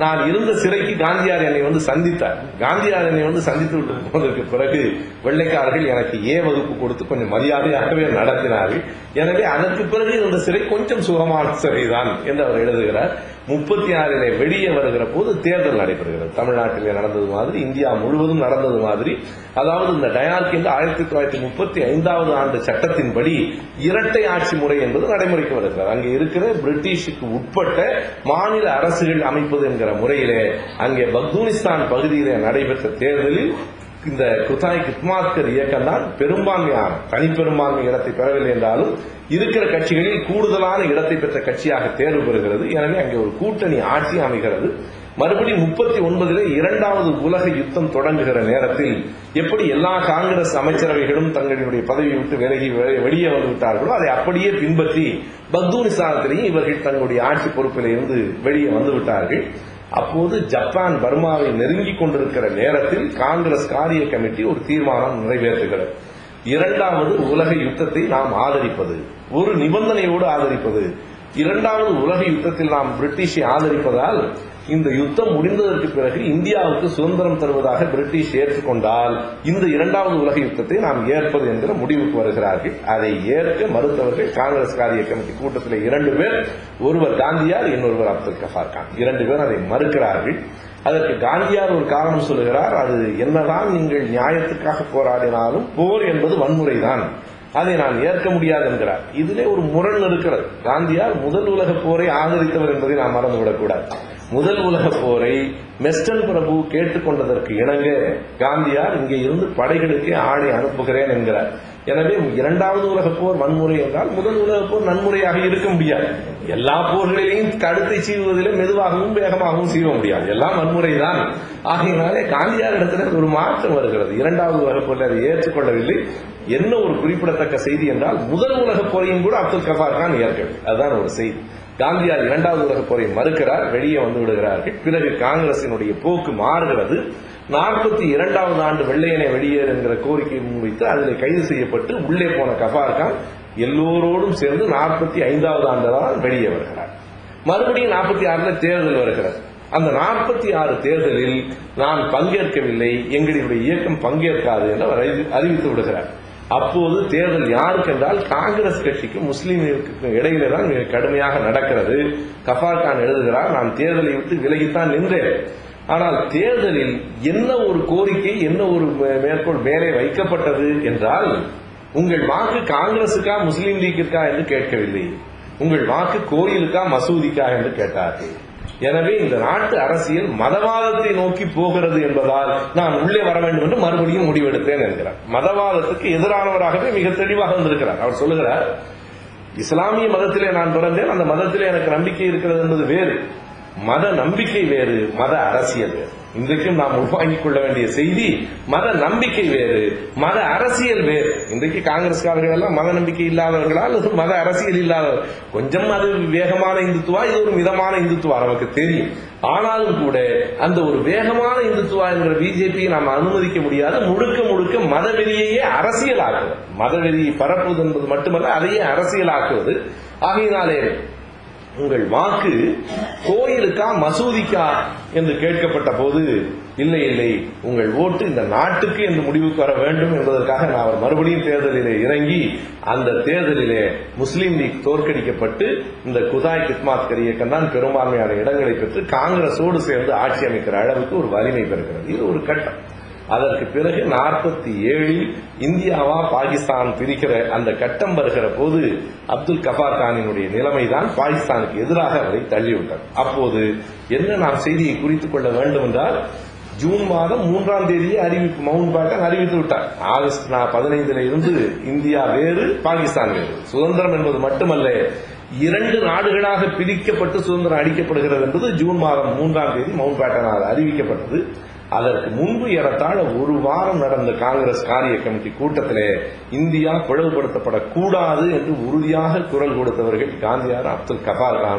இருந்த சிறைக்கு காந்தியார் என்னை வந்து சந்தித்தார் காந்தியார் என்னை வந்து சந்தித்து விட்டு போனதற்கு பிறகு வெள்ளைக்காரர்கள் எனக்கு ஏ வகுப்பு கொடுத்து கொஞ்சம் மரியாதையாகவே நடத்தினார்கள் எனவே அதற்கு பிறகு இருந்த சிறை கொஞ்சம் சுகமான சிறைதான் என்று அவர் எழுதுகிறார் முப்பத்தி ஆறிலே வெளியே வருகிற போது தேர்தல் நடைபெறுகிறது தமிழ்நாட்டிலே நடந்தது மாதிரி இந்தியா முழுவதும் நடந்தது மாதிரி அதாவது இந்த டயார்கி என்று ஆயிரத்தி தொள்ளாயிரத்தி முப்பத்தி ஐந்தாவது ஆண்டு சட்டத்தின்படி இரட்டை ஆட்சி முறை என்பது நடைமுறைக்கு வருகிறது அங்கே இருக்கிற பிரிட்டிஷுக்கு உட்பட்ட மாநில அரசுகள் அமைப்பது என்கிற முறையிலே அங்கே பக்தூனிஸ்தான் பகுதியிலே நடைபெற்ற தேர்தலில் இந்த குத்தாய் கித்மாத்கர் இயக்கம் தான் பெரும்பான்மையான தனிப்பெரும்பான்மை இடத்தை பெறவில்லை என்றாலும் இருக்கிற கட்சிகளில் கூடுதலான இடத்தை பெற்ற கட்சியாக தேர்வு பெறுகிறது எனவே அங்கே ஒரு கூட்டணி ஆட்சி அமைகிறது மறுபடியும் முப்பத்தி ஒன்பதிலே இரண்டாவது உலக யுத்தம் தொடங்குகிற நேரத்தில் எப்படி எல்லா காங்கிரஸ் அமைச்சரவைகளும் தங்களுடைய பதவியை விட்டு விலகி வெ- வெளியே வந்து விட்டார்களோ அதை அப்படியே பின்பற்றி பக்தூனிஸ்தானத்திலேயும் இவர்கள் தங்களுடைய ஆட்சி பொறுப்பில் இருந்து வெளியே வந்து விட்டார்கள் அப்போது ஜப்பான் பர்மாவை நெருங்கிக் கொண்டிருக்கிற நேரத்தில் காங்கிரஸ் காரிய கமிட்டி ஒரு தீர்மானம் நிறைவேற்றுகிறது இரண்டாவது உலக யுத்தத்தை நாம் ஆதரிப்பது ஒரு நிபந்தனையோடு ஆதரிப்பது இரண்டாவது உலக யுத்தத்தில் நாம் பிரிட்டிஷை ஆதரிப்பதால் இந்த யுத்தம் முடிந்ததற்கு பிறகு இந்தியாவுக்கு சுதந்திரம் தருவதாக பிரிட்டிஷ் ஏற்றுக்கொண்டால் இந்த இரண்டாவது உலக யுத்தத்தை நாம் ஏற்பது என்கிற முடிவுக்கு வருகிறார்கள் அதை ஏற்க மறுத்தவர்கள் காங்கிரஸ் காரிய கமிட்டி கூட்டத்தில் இரண்டு பேர் ஒருவர் காந்தியார் இன்னொருவர் அப்துல் கஃபார் கான் இரண்டு பேர் அதை மறுக்கிறார்கள் அதற்கு காந்தியார் ஒரு காரணம் சொல்லுகிறார் அது என்னதான் நீங்கள் நியாயத்துக்காக போராடினாலும் போர் என்பது வன்முறைதான் அதை நான் ஏற்க முடியாது என்கிறார் இதிலே ஒரு முரண் இருக்கிறது காந்தியார் முதல் உலக போரை ஆதரித்தவர் என்பதை நாம் மறந்துவிடக்கூடாது முதல் உலக போரை மெஸ்டன் பிரபு கேட்டுக்கொண்டதற்கு இணங்க காந்தியார் இங்கே இருந்து படைகளுக்கு ஆடை அனுப்புகிறேன் என்கிறார் எனவே இரண்டாவது உலக போர் வன்முறை என்றால் முதல் உலக போர் நன்முறையாக இருக்க முடியாது எல்லா போர்களிலையும் கழுத்தை சீவுவதிலே மெதுவாகவும் வேகமாகவும் சீவ முடியாது எல்லாம் வன்முறை தான் ஆகையினாலே காந்தியார் இடத்துல ஒரு மாற்றம் வருகிறது இரண்டாவது உலக போரில் அதை ஏற்றுக்கொள்ளவில்லை என்ன ஒரு குறிப்பிடத்தக்க செய்தி என்றால் முதல் உலக போரையும் கூட அப்துல் கஃபார் கான் ஏற்கவில்லை அதுதான் ஒரு செய்தி காந்தியார் இரண்டாவது உலக போரை மறுக்கிறார் வெளியே வந்து விடுகிறார்கள் பிறகு காங்கிரசினுடைய போக்கு மாறுகிறது நாற்பத்தி இரண்டாவது ஆண்டு வெள்ளையனை வெளியேறு என்கிற கோரிக்கையை முன்வைத்து அதில் கைது செய்யப்பட்டு உள்ளே போன கஃபார் கான் எல்லோரோடும் சேர்ந்து நாற்பத்தி ஐந்தாவது ஆண்டு தான் வெளியே வருகிறார் மறுபடியும் நாற்பத்தி ஆறுல தேர்தல் வருகிறது அந்த நாற்பத்தி ஆறு தேர்தலில் நான் பங்கேற்கவில்லை எங்களுடைய இயக்கம் பங்கேற்காது என்று அவர் அறிவி- அறிவித்து விடுகிறார் அப்போது தேர்தல் யாருக்கு என்றால் காங்கிரஸ் கட்சிக்கும் முஸ்லீம்களுக்கும் இடையிலே தான் மிக கடுமையாக நடக்கிறது கஃபார் கான் எழுதுகிறார் நான் தேர்தலை விட்டு விலகித்தான் நின்றேன் ஆனால் தேர்தலில் என்ன ஒரு கோரிக்கை என்ன ஒரு மே- மேற்கோள் மேலே வைக்கப்பட்டது என்றால் உங்கள் வாக்கு காங்கிரசுக்கா முஸ்லீம் லீக்கிற்கா என்று கேட்கவில்லை உங்கள் வாக்கு கோயிலுக்கா மசூதிக்கா என்று கேட்டார்கள் எனவே இந்த நாட்டு அரசியல் மதவாதத்தை நோக்கி போகிறது என்பதால் நான் உள்ளே வர வேண்டும் என்று மறுபடியும் முடிவெடுத்தேன் என்கிறார் மதவாதத்துக்கு எதிரானவராகவே மிக தெளிவாக வந்திருக்கிறார் அவர் சொல்லுகிறார் இஸ்லாமிய மதத்திலே நான் பிறந்தேன் அந்த மதத்திலே எனக்கு நம்பிக்கை இருக்கிறது என்பது வேறு மத நம்பிக்கை வேறு மத அரசியல் வேறு இன்றைக்கும் நாம் உள்வாங்கிக் கொள்ள வேண்டிய செய்தி மத நம்பிக்கை வேறு மத அரசியல் வேறு இன்றைக்கு காங்கிரஸ்காரர்கள் எல்லாம் மத நம்பிக்கை இல்லாதவர்களா அல்லது மத அரசியல் இல்லாதவர் கொஞ்சம் அது வேகமான இந்துத்துவா இது ஒரு மிதமான இந்துத்துவா நமக்கு தெரியும் ஆனாலும் கூட அந்த ஒரு வேகமான இந்துத்துவா என்கிற பிஜேபியை நாம் அனுமதிக்க முடியாது முழுக்க முழுக்க மதவெறியையே அரசியலாக்குவது மதவெறியை பரப்புவது என்பது மட்டுமல்ல அதையே அரசியலாக்குவது ஆகையினாலே உங்கள் வாக்கு கோயிலுக்கா மசூதிக்கா என்று கேட்கப்பட்ட போது இல்லை இல்லை உங்கள் ஓட்டு இந்த நாட்டுக்கு என்று முடிவுக்கு வர வேண்டும் என்பதற்காக நான் அவர் மறுபடியும் தேர்தலிலே இறங்கி அந்த தேர்தலிலே முஸ்லீம் லீக் தோற்கடிக்கப்பட்டு இந்த குதாய் கித்மாத்கர் இயக்கம் தான் பெரும்பான்மையான இடங்களை பெற்று காங்கிரஸோடு சேர்ந்து ஆட்சி அமைக்கிற அளவுக்கு ஒரு வலிமை பெறுகிறது இது ஒரு கட்டம் அதற்கு பிறகு நாற்பத்தி ஏழில் இந்தியாவா பாகிஸ்தான் பிரிக்கிற அந்த கட்டம் வருகிற போது அப்துல் கஃபார் கானினுடைய நிலைமைதான் பாகிஸ்தானுக்கு எதிராக அவரை தள்ளிவிட்டது அப்போது என்ன நாம் செய்தியை குறித்துக் கொள்ள வேண்டும் என்றால் ஜூன் மாதம் மூன்றாம் தேதியே அறிவிப்பு மவுண்ட் பேட்டன் அறிவித்து விட்டார் ஆகஸ்ட் பதினைந்துல இருந்து இந்தியா வேறு பாகிஸ்தான் வேறு சுதந்திரம் என்பது மட்டுமல்ல இரண்டு நாடுகளாக பிரிக்கப்பட்டு சுதந்திரம் அளிக்கப்படுகிறது என்பது ஜூன் மாதம் மூன்றாம் தேதி மவுண்ட் பேட்டனால் அறிவிக்கப்பட்டது அதற்கு முன்பு ஏறத்தாழ ஒரு வாரம் நடந்த காங்கிரஸ் காரிய கமிட்டி கூட்டத்திலே இந்தியா பிளவுபடுத்தப்படக்கூடாது என்று உறுதியாக குரல் கொடுத்தவர்கள் காந்தியார் அப்துல் கபார் கானும்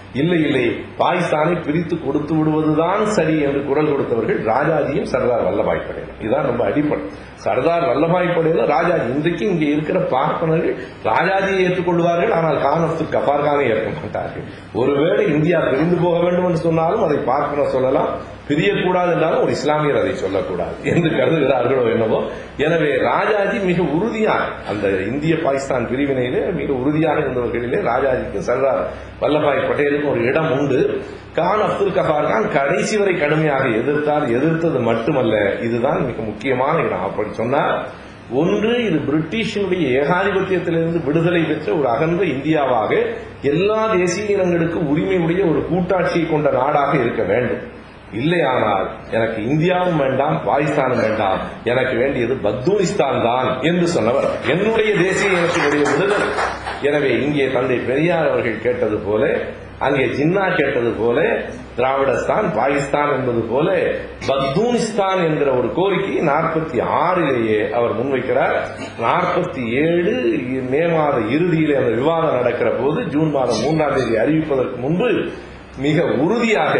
இல்லை இல்லை பாகிஸ்தானை பிரித்து கொடுத்து விடுவதுதான் சரி என்று குரல் கொடுத்தவர்கள் ராஜாஜியும் சர்தார் வல்லபாய் படேலும் இதுதான் ரொம்ப அடிப்படை சர்தார் வல்லபாய் படேலும் ராஜாஜி இன்றைக்கு இங்கே இருக்கிற பார்ப்பனர்கள் ராஜாஜியை ஏற்றுக்கொள்வார்கள் ஆனால் கான் அப்துல் கபார் கானை ஏற்க மாட்டார்கள் ஒருவேளை இந்தியா பிரிந்து போக வேண்டும் என்று சொன்னாலும் அதை பார்ப்பனர் சொல்லலாம் பிரியக்கூடாது என்றாலும் ஒரு இஸ்லாமியர் அதை சொல்லக்கூடாது என்று கருதுகிறார்களோ என்னவோ எனவே ராஜாஜி மிக உறுதியாக அந்த இந்திய பாகிஸ்தான் பிரிவினையிலே மிக உறுதியாக இருந்தவர்களிலே ராஜாஜிக்கு சர்தார் வல்லபாய் பட்டேலுக்கு ஒரு இடம் உண்டு கான் அப்துல் கபார் கான் கடைசி வரை கடுமையாக எதிர்த்தார் எதிர்த்தது மட்டுமல்ல இதுதான் மிக முக்கியமான இடம் அப்படி சொன்னார் ஒன்று இது பிரிட்டிஷினுடைய ஏகாதிபத்தியத்திலிருந்து விடுதலை பெற்ற ஒரு அகன்ற இந்தியாவாக எல்லா தேசிய இனங்களுக்கும் உரிமை உடைய ஒரு கூட்டாட்சியை கொண்ட நாடாக இருக்க வேண்டும் இல்லையானால் எனக்கு இந்தியாவும் வேண்டாம் பாகிஸ்தானும் வேண்டாம் எனக்கு வேண்டியது பத்தூனிஸ்தான் தான் என்று சொன்னவர் என்னுடைய தேசிய இனத்தினுடைய விடுதலை எனவே இங்கே தந்தை பெரியார் அவர்கள் கேட்டது போல அங்கே ஜின்னா கேட்டது போல திராவிடஸ்தான் பாகிஸ்தான் என்பது போல பக்தூனிஸ்தான் என்கிற ஒரு கோரிக்கை நாற்பத்தி ஆறிலேயே அவர் முன்வைக்கிறார் நாற்பத்தி ஏழு மே மாத இறுதியிலே அந்த விவாதம் நடக்கிற போது ஜூன் மாதம் மூன்றாம் தேதி அறிவிப்பதற்கு முன்பு மிக உறுதியாக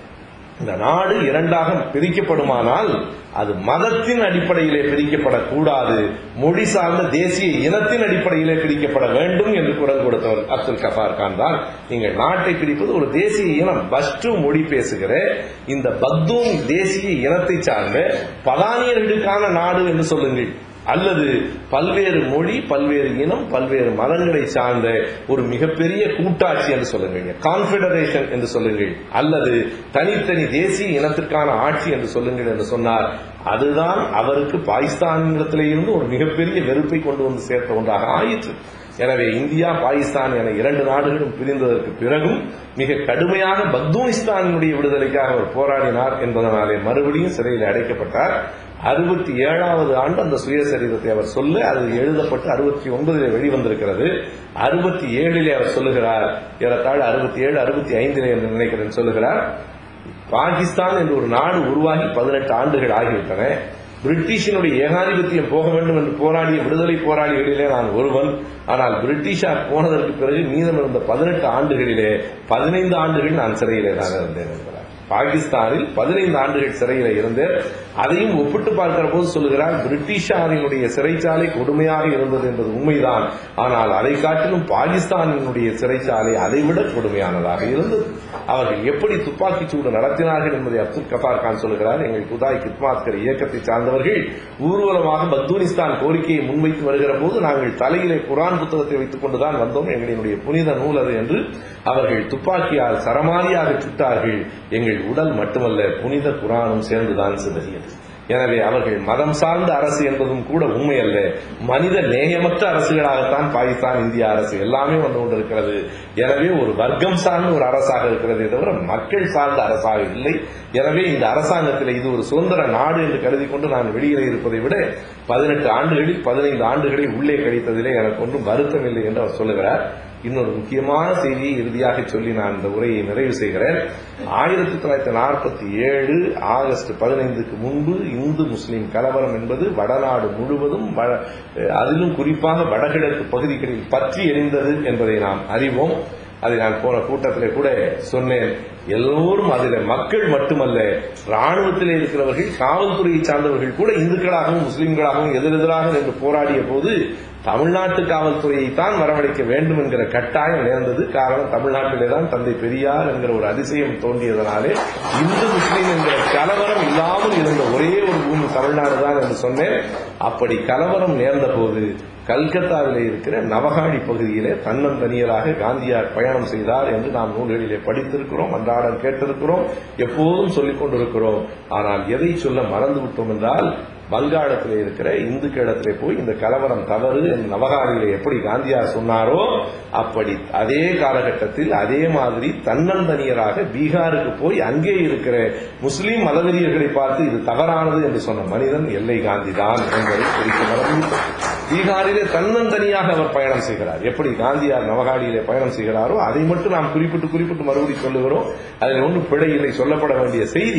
இந்த நாடு இரண்டாக பிரிக்கப்படுமானால் அது மதத்தின் அடிப்படையிலே பிரிக்கப்படக்கூடாது மொழி சார்ந்த தேசிய இனத்தின் அடிப்படையிலே பிரிக்கப்பட வேண்டும் என்று குரல் கொடுத்தவர் அப்துல் கஃபார் கான் தான் நீங்கள் நாட்டை பிரிப்பது ஒரு தேசிய இனம் பஸ்டு மொழி பேசுகிற இந்த பக்தூன் தேசிய இனத்தை சார்ந்த பதானியர்களுக்கான நாடு என்று சொல்லுங்கள் அல்லது பல்வேறு மொழி பல்வேறு இனம் பல்வேறு மதங்களை சார்ந்த ஒரு மிகப்பெரிய கூட்டாட்சி என்று சொல்லுங்கள் கான்பிடரேஷன் என்று சொல்லுங்கள் அல்லது தனித்தனி தேசிய இனத்திற்கான ஆட்சி என்று சொல்லுங்கள் என்று சொன்னார் அதுதான் அவருக்கு பாகிஸ்தானிடத்திலே இருந்து ஒரு மிகப்பெரிய வெறுப்பை கொண்டு வந்து சேர்த்த ஒன்றாக ஆயிற்று எனவே இந்தியா பாகிஸ்தான் என இரண்டு நாடுகளும் பிரிந்ததற்கு பிறகும் மிக கடுமையாக பக்தூனிஸ்தானுடைய விடுதலைக்காக அவர் போராடினார் என்பதனாலே மறுபடியும் சிறையில் அடைக்கப்பட்டார் அறுபத்தி ஏழாவது ஆண்டு அந்த சுயசரிதத்தை அவர் சொல்ல அது எழுதப்பட்டு அறுபத்தி ஒன்பதிலே வெளிவந்திருக்கிறது அறுபத்தி ஏழிலே அவர் சொல்லுகிறார் ஏறத்தாழ அறுபத்தி ஏழு அறுபத்தி ஐந்திலே என்று நினைக்கிறேன் சொல்லுகிறார் பாகிஸ்தான் என்று ஒரு நாடு உருவாகி பதினெட்டு ஆண்டுகள் ஆகிவிட்டன பிரிட்டிஷினுடைய ஏகாதிபத்தியம் போக வேண்டும் என்று போராடிய விடுதலை போராளிகளிலே நான் ஒருவன் ஆனால் பிரிட்டிஷார் போனதற்கு பிறகு மீதம் இருந்த பதினெட்டு ஆண்டுகளிலே பதினைந்து ஆண்டுகள் நான் சிறையிலே தான் இருந்தேன் என்கிறார் பாகிஸ்தானில் பதினைந்து ஆண்டுகள் சிறையில இருந்து அதையும் ஒப்பிட்டு பார்க்கிற போது சொல்லுகிறார் பிரிட்டிஷாரினுடைய சிறைச்சாலை கொடுமையாக இருந்தது என்பது உண்மைதான் ஆனால் அதை காட்டிலும் பாகிஸ்தானினுடைய சிறைச்சாலை அதைவிட கொடுமையானதாக இருந்தது அவர்கள் எப்படி துப்பாக்கி சூடு நடத்தினார்கள் என்பதை அப்துல் கபார் கான் சொல்லுகிறார் எங்கள் குதாய் கித்மாத்கர் இயக்கத்தை சார்ந்தவர்கள் ஊர்வலமாக பக்தூனிஸ்தான் கோரிக்கையை முன்வைத்து வருகிற போது நாங்கள் தலையிலே குரான் புத்தகத்தை வைத்துக் கொண்டுதான் வந்தோம் எங்களினுடைய புனித நூல் அது என்று அவர்கள் துப்பாக்கியால் சரமாரியாக சுட்டார்கள் எங்கள் உடல் மட்டுமல்ல புனித குரானும் சேர்ந்துதான் சிதறியது எனவே அவர்கள் மதம் சார்ந்த அரசு என்பதும் கூட உண்மை அல்ல மனித நேயமற்ற அரசுகளாகத்தான் பாகிஸ்தான் இந்திய அரசு எல்லாமே வந்து கொண்டிருக்கிறது எனவே ஒரு வர்க்கம் சார்ந்த ஒரு அரசாக இருக்கிறதே தவிர மக்கள் சார்ந்த அரசாக இல்லை எனவே இந்த அரசாங்கத்தில் இது ஒரு சுதந்திர நாடு என்று கருதி கொண்டு நான் வெளியிலே இருப்பதை விட பதினெட்டு ஆண்டுகளில் பதினைந்து ஆண்டுகளை உள்ளே கழித்ததிலே எனக்கு ஒன்றும் வருத்தம் இல்லை என்று அவர் சொல்லுகிறார் இன்னொரு முக்கியமான செய்தியை இறுதியாக சொல்லி நான் இந்த உரையை நிறைவு செய்கிறேன் ஆயிரத்தி தொள்ளாயிரத்தி நாற்பத்தி ஏழு ஆகஸ்ட் பதினைந்துக்கு முன்பு இந்து முஸ்லிம் கலவரம் என்பது வடநாடு முழுவதும் அதிலும் குறிப்பாக வடகிழக்கு பகுதிகளில் பற்றி எரிந்தது என்பதை நாம் அறிவோம் அதை நான் போன கூட்டத்திலே கூட சொன்னேன் எல்லோரும் அதில் மக்கள் மட்டுமல்ல ராணுவத்திலே இருக்கிறவர்கள் காவல்துறையை சார்ந்தவர்கள் கூட இந்துக்களாகவும் முஸ்லிம்களாகவும் எதிரெதிராக நின்று போராடிய போது தமிழ்நாட்டு காவல்துறையை தான் வரவழைக்க வேண்டும் என்கிற கட்டாயம் நேர்ந்தது காரணம் தமிழ்நாட்டிலே தான் தந்தை பெரியார் என்கிற ஒரு அதிசயம் தோன்றியதனாலே இந்து முஸ்லீம் என்கிற கலவரம் இல்லாமல் இருந்த ஒரே ஒரு பூமி தமிழ்நாடு தான் என்று சொன்னேன் அப்படி கலவரம் நேர்ந்த போது கல்கத்தாவிலே இருக்கிற நவகாடி பகுதியிலே தன்னந்தனியராக காந்தியார் பயணம் செய்தார் என்று நாம் நூல்களிலே படித்திருக்கிறோம் அன்றாடம் கேட்டிருக்கிறோம் எப்போதும் சொல்லிக் கொண்டிருக்கிறோம் ஆனால் எதை சொல்ல மறந்து விட்டோம் என்றால் வங்காளத்திலே இருக்கிற இந்துக்களிடத்திலே போய் இந்த கலவரம் தவறு என்று நவகாரியிலே எப்படி காந்தியார் சொன்னாரோ அப்படி அதே காலகட்டத்தில் அதே மாதிரி தன்னந்தனியராக பீகாருக்கு போய் அங்கே இருக்கிற முஸ்லீம் மதவெறியர்களை பார்த்து இது தவறானது என்று சொன்ன மனிதன் எல்லை காந்தி தான் என்பதை குறிக்க மறந்து பீகாரிலே தன்னந்தனியாக அவர் பயணம் செய்கிறார் எப்படி காந்தியார் நவகாடியிலே பயணம் செய்கிறாரோ அதை மட்டும் நாம் குறிப்பிட்டு குறிப்பிட்டு மறுபடி சொல்லுகிறோம் அதில் ஒன்றும் பிழை இல்லை சொல்லப்பட வேண்டிய செய்தி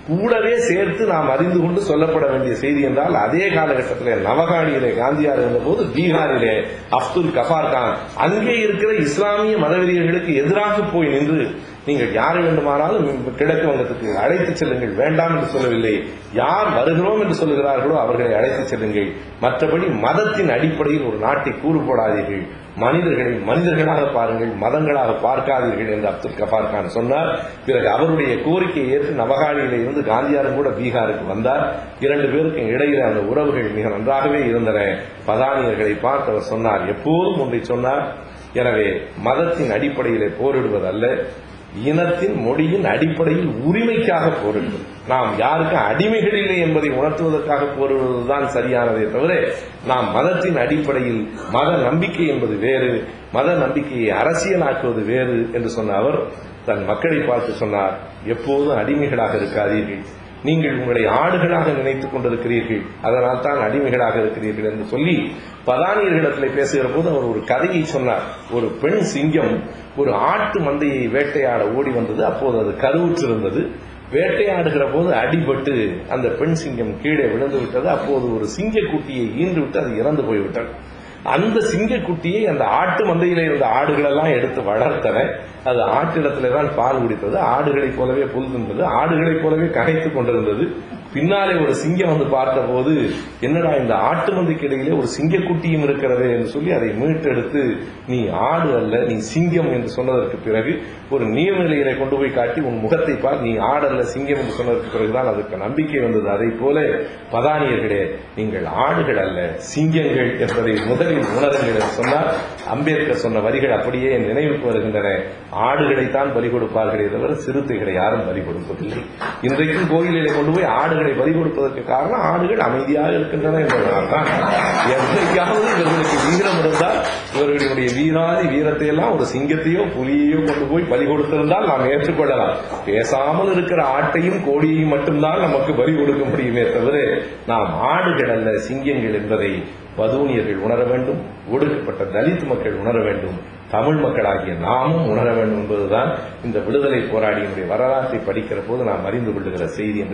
கூடவே சேர்த்து நாம் அறிந்து கொண்டு சொல்லப்பட வேண்டிய செய்தி என்றால் அதே காலகட்டத்தில் நவகாணியிலே காந்தியார் இருந்தபோது பீகாரிலே அப்துல் கஃபார் கான் அங்கே இருக்கிற இஸ்லாமிய மதவெறியர்களுக்கு எதிராக போய் நின்று நீங்கள் யாரை வேண்டுமானாலும் கிழக்கு வங்கத்துக்கு அழைத்து செல்லுங்கள் வேண்டாம் என்று சொல்லவில்லை யார் வருகிறோம் என்று சொல்லுகிறார்களோ அவர்களை அழைத்து செல்லுங்கள் மற்றபடி மதத்தின் அடிப்படையில் ஒரு நாட்டை கூறு போடாதீர்கள் மனிதர்களை மனிதர்களாக பாருங்கள் மதங்களாக பார்க்காதீர்கள் என்று அப்துல் கஃபார் கான் சொன்னார் பிறகு அவருடைய கோரிக்கையை ஏற்று நவகாணியில இருந்து காந்தியாரும் கூட பீகாருக்கு வந்தார் இரண்டு பேருக்கும் இடையில அந்த உறவுகள் மிக நன்றாகவே இருந்தன பதானியர்களை பார்த்து அவர் சொன்னார் எப்போதும் ஒன்றை சொன்னார் எனவே மதத்தின் அடிப்படையிலே போரிடுவதல்ல இனத்தின் மொழியின் அடிப்படையில் உரிமைக்காக போரிடுவது நாம் யாருக்கும் அடிமைகள் இல்லை என்பதை உணர்த்துவதற்காக போரிடுவதுதான் சரியானதே தவிர நாம் மதத்தின் அடிப்படையில் மத நம்பிக்கை என்பது வேறு மத நம்பிக்கையை அரசியலாக்குவது வேறு என்று சொன்ன அவர் தன் மக்களை பார்த்து சொன்னார் எப்போதும் அடிமைகளாக இருக்காதீர்கள் நீங்கள் உங்களை ஆடுகளாக நினைத்துக் கொண்டிருக்கிறீர்கள் அதனால் தான் அடிமைகளாக இருக்கிறீர்கள் என்று சொல்லி பதானியர்களிடத்தில் பேசுகிற போது அவர் ஒரு கதையை சொன்னார் ஒரு பெண் சிங்கம் ஒரு ஆட்டு மந்தையை வேட்டையாட ஓடி வந்தது அப்போது அது கருவுற்றிருந்தது வேட்டையாடுகிற போது அடிபட்டு அந்த பெண் சிங்கம் கீழே விழுந்து விட்டது அப்போது ஒரு சிங்கக்குட்டியை ஈன்று விட்டு அது இறந்து போய்விட்டது அந்த சிங்கக்குட்டியை அந்த ஆட்டு மந்தையில இருந்த ஆடுகள் எல்லாம் எடுத்து வளர்த்தன அது ஆட்டிடத்துல தான் பால் குடித்தது ஆடுகளைப் போலவே புல் தின்றது ஆடுகளைப் போலவே ககைத்துக் கொண்டிருந்தது பின்னாலே ஒரு சிங்கம் வந்து பார்த்த போது என்னடா இந்த ஆட்டு மந்தைக்கு இடையிலே ஒரு சிங்கக்குட்டியும் இருக்கிறது என்று சொல்லி அதை மீட்டெடுத்து நீ ஆடு அல்ல நீ சிங்கம் என்று சொன்னதற்கு பிறகு ஒரு நீர்நிலையிலே கொண்டு போய் காட்டி உன் முகத்தை பார் நீ ஆடல்ல சிங்கம் என்று சொன்னதற்கு பிறகுதான் அதற்கு நம்பிக்கை வந்தது அதை போல பதானியர்களே நீங்கள் ஆடுகள் அல்ல சிங்கங்கள் என்பதை முதலில் உணருங்கள் என்று சொன்னார் அம்பேத்கர் சொன்ன வரிகள் அப்படியே என் நினைவுக்கு வருகின்றன ஆடுகளைத்தான் பலி கொடுப்பார்களே தவிர சிறுத்தைகளை யாரும் பலி கொடுப்பதில்லை இன்றைக்கும் கோயிலிலே கொண்டு போய் ஆடுகளை பலி கொடுப்பதற்கு காரணம் ஆடுகள் அமைதியாக இருக்கின்றன என்பதனால் தான் என்றைக்காவது இவர்களுக்கு வீரம் இருந்தால் இவர்களுடைய வீராதி வீரத்தை எல்லாம் ஒரு சிங்கத்தையோ புலியையோ கொண்டு போய் பலி கொடுத்திருந்தால் நாம் ஏற்றுக்கொள்ளலாம் பேசாமல் இருக்கிற ஆட்டையும் கோழியையும் மட்டும்தான் நமக்கு பலி கொடுக்க முடியுமே தவிர நாம் ஆடுகள் அல்ல சிங்கங்கள் என்பதை வதூனியர்கள் உணர வேண்டும் ஒடுக்கப்பட்ட தலித் மக்கள் உணர வேண்டும் தமிழ் மக்களாகிய நாமும் உணர வேண்டும் என்பதுதான் இந்த விடுதலை போராடியினுடைய வரலாற்றை படிக்கிற போது நாம் அறிந்து கொள்ளுகிற செய்தி என்று